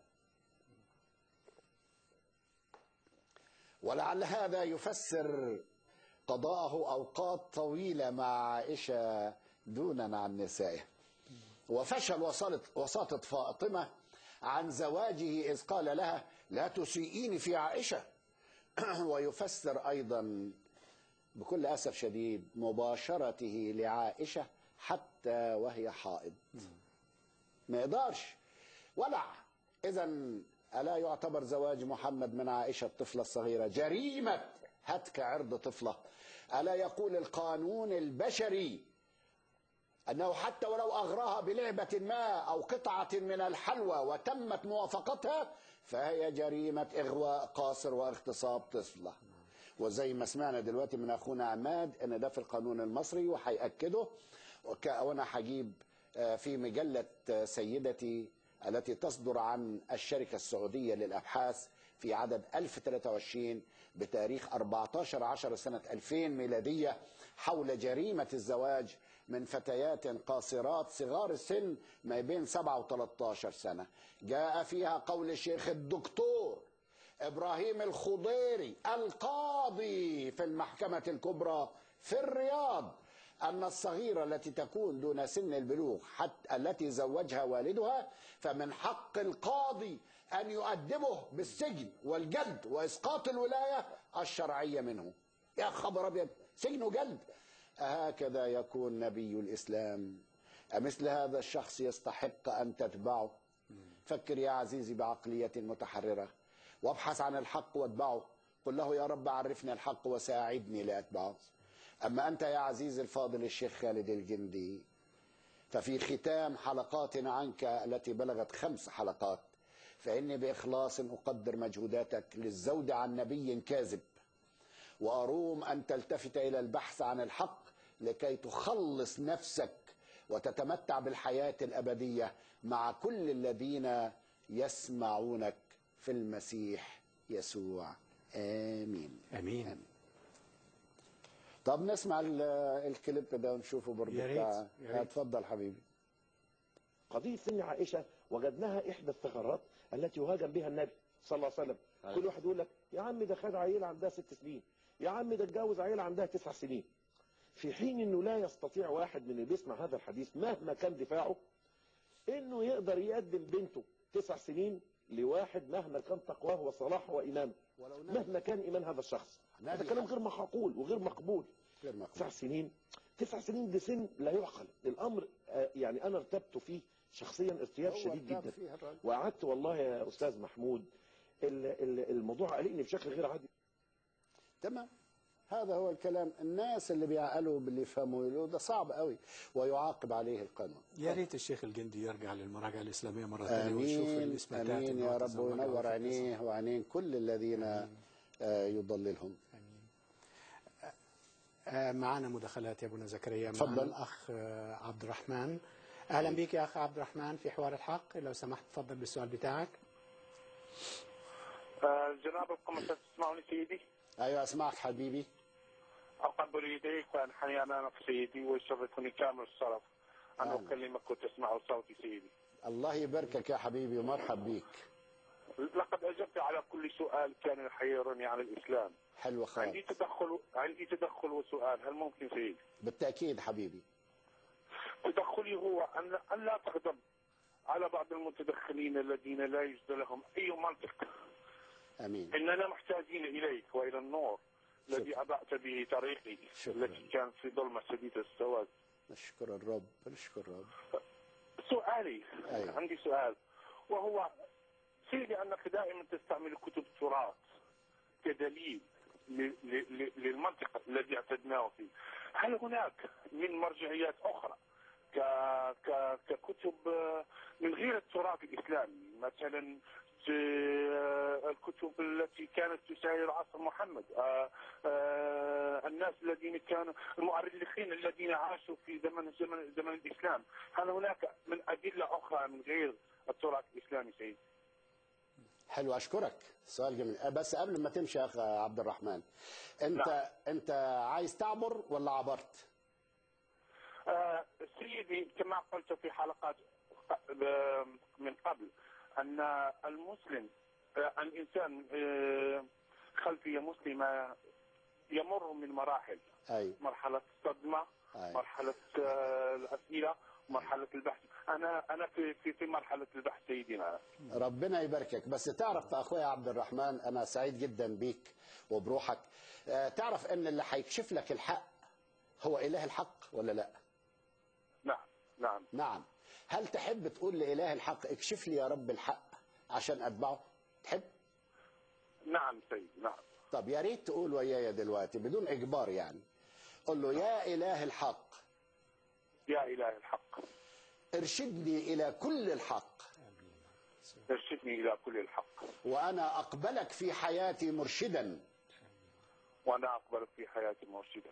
ولعل هذا يفسر قضاءه أوقات طويلة مع عائشة دونا عن نسائه وفشل وصلت وساطة فاطمة عن زواجه إذ قال لها لا تسيئيني في عائشة ويفسر أيضا بكل أسف شديد مباشرته لعائشة حتى وهي حائض ما يقدرش ولع إذا ألا يعتبر زواج محمد من عائشة الطفلة الصغيرة جريمة هتك عرض طفلة ألا يقول القانون البشري أنه حتى ولو أغراها بلعبة ما أو قطعة من الحلوى وتمت موافقتها فهي جريمة إغواء قاصر واغتصاب طفلة وزي ما سمعنا دلوقتي من أخونا عماد أن ده في القانون المصري وهيأكده وك- وأنا هجيب آه، في مجلة آه، سيدتي التي تصدر عن الشركة السعودية للأبحاث في عدد 1023 بتاريخ 14 10 سنة 2000 ميلادية حول جريمة الزواج من فتيات قاصرات صغار السن ما بين 7 و 13 سنة جاء فيها قول الشيخ الدكتور إبراهيم الخضيري القاضي في المحكمة الكبرى في الرياض أن الصغيرة التي تكون دون سن البلوغ حتى التي زوجها والدها فمن حق القاضي أن يؤدبه بالسجن والجلد وإسقاط الولاية الشرعية منه يا خبر أبيض سجن وجلد هكذا يكون نبي الإسلام أمثل هذا الشخص يستحق أن تتبعه فكر يا عزيزي بعقلية متحررة وابحث عن الحق واتبعه قل له يا رب عرفني الحق وساعدني لأتبعه أما أنت يا عزيزي الفاضل الشيخ خالد الجندي ففي ختام حلقات عنك التي بلغت خمس حلقات فإني بإخلاص أقدر مجهوداتك للزود عن نبي كاذب وأروم أن تلتفت إلى البحث عن الحق لكي تخلص نفسك وتتمتع بالحياة الأبدية مع كل الذين يسمعونك في المسيح يسوع آمين امين, آمين. طب نسمع ال- الكليب ده ونشوفه برضه يا ريت، بتاع يا ريت. اتفضل حبيبي قضية سن عائشة وجدناها إحدى الثغرات التي يهاجم بها النبي صلى الله عليه وسلم كل واحد يقول لك يا عم ده خد عيلة عندها ست سنين يا عم ده اتجوز عيلة عندها تسع سنين في حين انه لا يستطيع واحد من اللي بيسمع هذا الحديث مهما كان دفاعه انه يقدر يقدم بنته تسع سنين لواحد مهما كان تقواه وصلاحه وإيمانه مهما كان إيمان هذا الشخص هذا كلام غير معقول وغير مقبول غير مقبول تسع سنين تسع سنين ده سن لا يعقل الامر آه، يعني انا ارتبت فيه شخصيا ارتياب هو شديد ارتاب جدا فيها الراجل. وقعدت والله يا استاذ محمود ال- ال- الموضوع قلقني بشكل غير عادي تمام هذا هو الكلام الناس اللي بيعقلوا باللي يفهموا يقولوا ده صعب قوي ويعاقب عليه القانون يا ريت الشيخ الجندي يرجع للمراجعه الاسلاميه مره ثانيه ويشوف امين الاثباتات امين اللي يا هو رب تزوجها وينور وفي عينيه وعينين كل الذين آه، يضللهم آه، معنا مداخلات يا ابونا زكريا اتفضل. معنا الاخ آه، عبد الرحمن اهلا بك يا اخ عبد الرحمن في حوار الحق لو سمحت تفضل بالسؤال بتاعك آه، جناب القمص تسمعني سيدي ايوه اسمعك حبيبي أقبل يديك وأنحني أمامك سيدي ويشرفني كامل الشرف أن أهلا. أكلمك وتسمع صوتي سيدي الله يباركك يا حبيبي ومرحب بيك لقد أجبت على كل سؤال كان يحيرني عن الإسلام حلو عندي خالص تدخل عندي تدخل وسؤال هل ممكن سيدي بالتاكيد حبيبي تدخلي هو أن أن لا تغضب على بعض المتدخلين الذين لا يوجد لهم أي منطق امين إننا محتاجين إليك وإلى النور الذي أضعت به طريقي شكراً. التي كانت في ظلمة شديدة السواد نشكر الرب نشكر الرب سؤالي أيوة. عندي سؤال وهو سيدي أنك دائما تستعمل كتب التراث كدليل ل- ل- ل- للمنطق الذي اعتدناه فيه هل هناك من مرجعيات أخرى ك... ك... ككتب آه، من غير التراث الإسلامي مثلا آه، الكتب التي كانت تساير عصر محمد آه، آه، الناس الذين كانوا المؤرخين الذين عاشوا في زمن زمن زمن الإسلام هل هناك من أدلة أخرى من غير التراث الإسلامي سيدي حلو اشكرك سؤال جميل أه، بس قبل ما تمشي يا اخ عبد الرحمن انت نعم. انت عايز تعبر ولا عبرت آه، سيدي كما قلت في حلقات ق- من قبل أن المسلم آه، الإنسان آه، خلفية مسلمة يمر من مراحل ايوه مرحلة الصدمة أي. مرحلة آه، الأسئلة مرحلة البحث أنا أنا في في في مرحلة البحث سيدي أنا ربنا يباركك بس تعرف يا اخويا عبد الرحمن انا سعيد جدا بيك وبروحك أه، تعرف ان اللي هيكشف لك الحق هو اله الحق ولا لا نعم نعم نعم هل تحب تقول لاله الحق اكشف لي يا رب الحق عشان اتبعه تحب نعم سيدي نعم طب يا ريت تقول ويايا دلوقتي بدون اجبار يعني قل له يا اله الحق يا إله الحق ارشدني الى كل الحق ارشدني إلى كل الحق وانا اقبلك في حياتي مرشدا وأنا أقبلك في حياتي مرشدا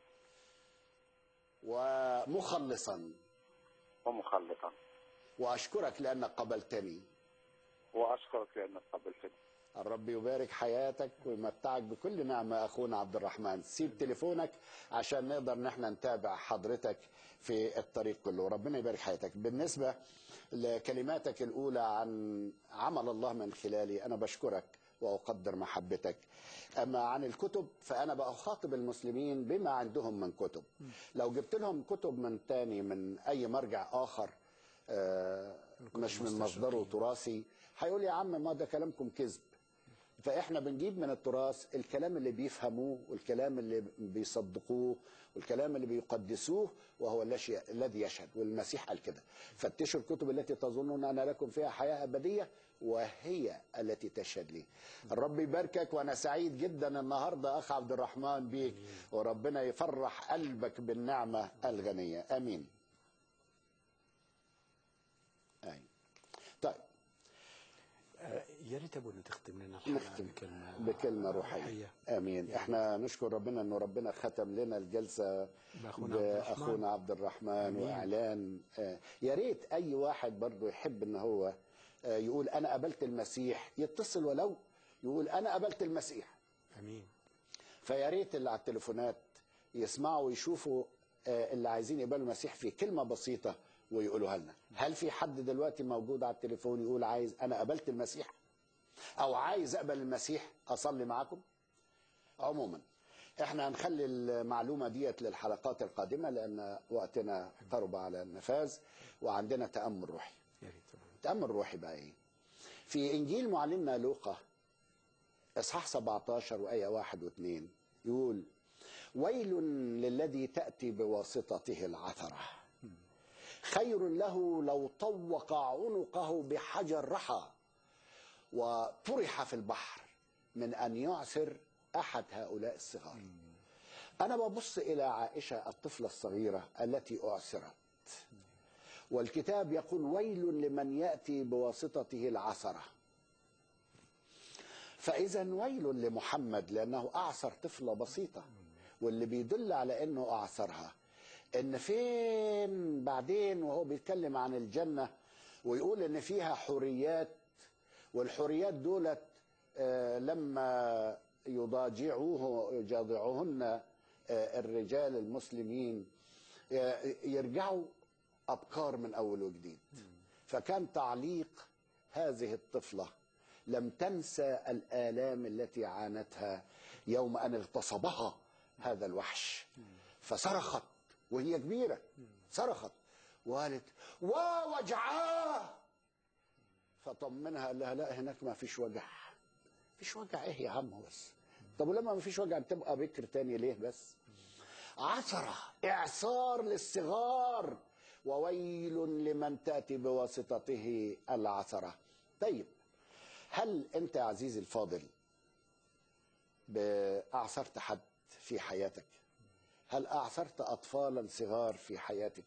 ومخلصا ومخلصا واشكرك لانك قبلتني وأشكرك لأنك قبلتني الرب يبارك حياتك ويمتعك بكل نعمة أخونا عبد الرحمن سيب تليفونك عشان نقدر ان احنا نتابع حضرتك في الطريق كله ربنا يبارك حياتك بالنسبة لكلماتك الأولى عن عمل الله من خلالي أنا بشكرك وأقدر محبتك أما عن الكتب فأنا بخاطب المسلمين بما عندهم من كتب لو جبت لهم كتب من تاني من أي مرجع آخر آه، مش من مصدره تراثي هيقول يا عم ما ده كلامكم كذب فاحنا بنجيب من التراث الكلام اللي بيفهموه والكلام اللي بيصدقوه والكلام اللي بيقدسوه وهو الذي الذي يشهد والمسيح قال كده فتشوا الكتب التي تظنون ان لكم فيها حياه ابديه وهي التي تشهد لي الرب يباركك وانا سعيد جدا النهارده اخ عبد الرحمن بيك وربنا يفرح قلبك بالنعمه الغنيه امين أي. طيب آه، يا ريت ابونا تختم لنا الحلقه نختم بكلمه بكلمة روحية آمين إحنا نشكر ربنا أنه ربنا ختم لنا الجلسة بأخونا عبد الرحمن. بأخونا عبد الرحمن آمين. وإعلان آه، يا ريت أي واحد برضه يحب أن هو آه، يقول أنا قبلت المسيح يتصل ولو يقول أنا قبلت المسيح امين فيا ريت اللي على التليفونات يسمعوا ويشوفوا آه، اللي عايزين يقبلوا المسيح في كلمة بسيطة ويقولوها لنا هل في حد دلوقتي موجود على التليفون يقول عايز أنا قبلت المسيح أو عايز أقبل المسيح أصلي معاكم عموما احنا هنخلي المعلومة ديت للحلقات القادمة لأن وقتنا قرب على النفاذ وعندنا تأمل روحي يا ريت أبونا. تأمل روحي بقى ايه في إنجيل معلمنا لوقا إصحاح 17 وآية واحد واثنين يقول ويل للذي تأتي بواسطته العثرة خير له لو طوق عنقه بحجر رحى وطرح في البحر من أن يعثر أحد هؤلاء الصغار أنا ببص إلى عائشة الطفلة الصغيرة التي أعثرت والكتاب يقول ويل لمن يأتي بواسطته العثرة فإذا ويل لمحمد لأنه أعثر طفلة بسيطة واللي بيدل على انه اعثرها ان فين بعدين وهو بيتكلم عن الجنه ويقول ان فيها حريات والحريات دولت آه، لما يضاجعوه يجاضعوهن آه، الرجال المسلمين آه، يرجعوا ابكار من اول وجديد فكان تعليق هذه الطفله لم تنسى الالام التي عانتها يوم ان اغتصبها هذا الوحش فصرخت وهي كبيره صرخت وقالت ووجعاه فطمنها قال لها لا هناك ما فيش وجع فيش وجع ايه يا عم بس طب ولما ما فيش وجع تبقى بكر تاني ليه بس عثرة إعصار للصغار وويل لمن تأتي بواسطته العثرة طيب هل أنت يا عزيزي الفاضل أعصرت حد في حياتك هل أعصرت أطفالا صغار في حياتك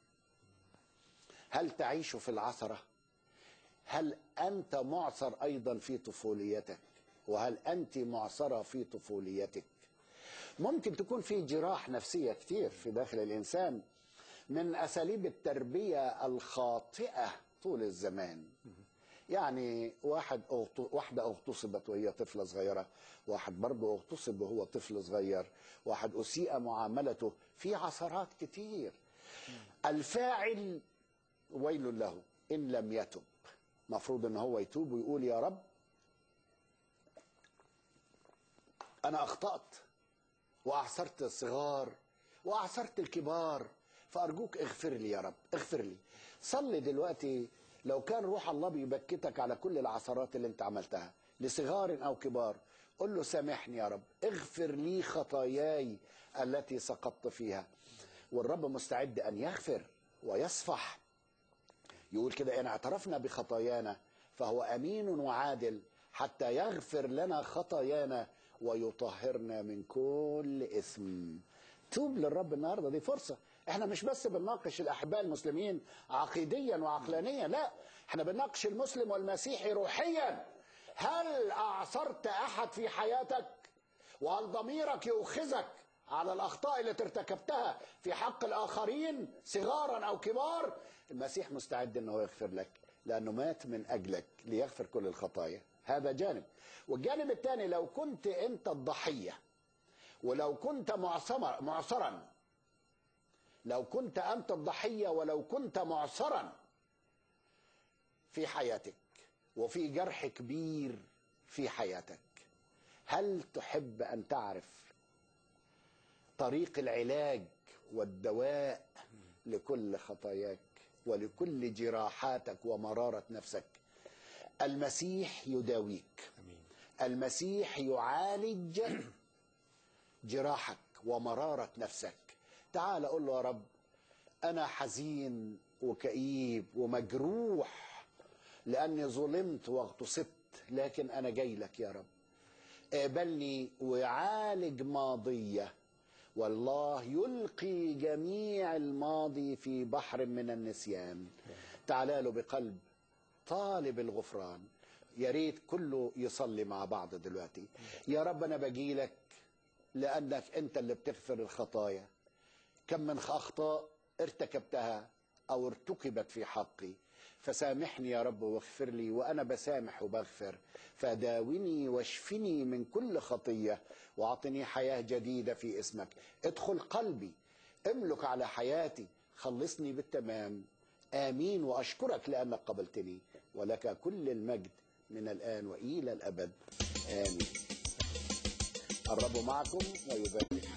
هل تعيش في العثرة هل أنت معصر أيضا في طفوليتك وهل أنت معصرة في طفوليتك ممكن تكون في جراح نفسية كتير في داخل الإنسان من أساليب التربية الخاطئة طول الزمان يعني واحد أغط... واحدة اغتصبت وهي طفلة صغيرة واحد برضه اغتصب وهو طفل صغير واحد أسيء معاملته في عثرات كتير الفاعل ويل له إن لم يتب مفروض ان هو يتوب ويقول يا رب انا اخطأت واعثرت الصغار واعثرت الكبار فارجوك اغفر لي يا رب اغفر لي صلي دلوقتي لو كان روح الله بيبكتك على كل العثرات اللي انت عملتها لصغار او كبار قل له سامحني يا رب اغفر لي خطاياي التي سقطت فيها والرب مستعد ان يغفر ويصفح يقول كده ان اعترفنا بخطايانا فهو امين وعادل حتى يغفر لنا خطايانا ويطهرنا من كل اثم توب للرب النهارده دي فرصه احنا مش بس بنناقش الاحباء المسلمين عقيديا وعقلانيا لا احنا بنناقش المسلم والمسيحي روحيا هل اعثرت احد في حياتك وهل ضميرك يؤخذك على الاخطاء التي ارتكبتها في حق الاخرين صغارا او كبار المسيح مستعد انه يغفر لك لانه مات من اجلك ليغفر كل الخطايا هذا جانب والجانب الثاني لو كنت انت الضحيه ولو كنت معصمر معصرا لو كنت انت الضحيه ولو كنت معصرا في حياتك وفي جرح كبير في حياتك هل تحب ان تعرف طريق العلاج والدواء لكل خطاياك ولكل جراحاتك ومراره نفسك المسيح يداويك المسيح يعالج جراحك ومراره نفسك تعال قل له يا رب انا حزين وكئيب ومجروح لاني ظلمت واغتصبت لكن انا جاي لك يا رب اقبلني وعالج ماضيه والله يلقي جميع الماضي في بحر من النسيان تعال له بقلب طالب الغفران يا ريت كله يصلي مع بعض دلوقتي يا رب انا باجي لك لانك انت اللي بتغفر الخطايا كم من اخطاء ارتكبتها او ارتكبت في حقي فسامحني يا رب واغفر لي وانا بسامح وبغفر فداوني واشفني من كل خطيه واعطني حياه جديده في اسمك ادخل قلبي املك على حياتي خلصني بالتمام امين واشكرك لانك قبلتني ولك كل المجد من الان والى الابد امين الرب معكم ويبارك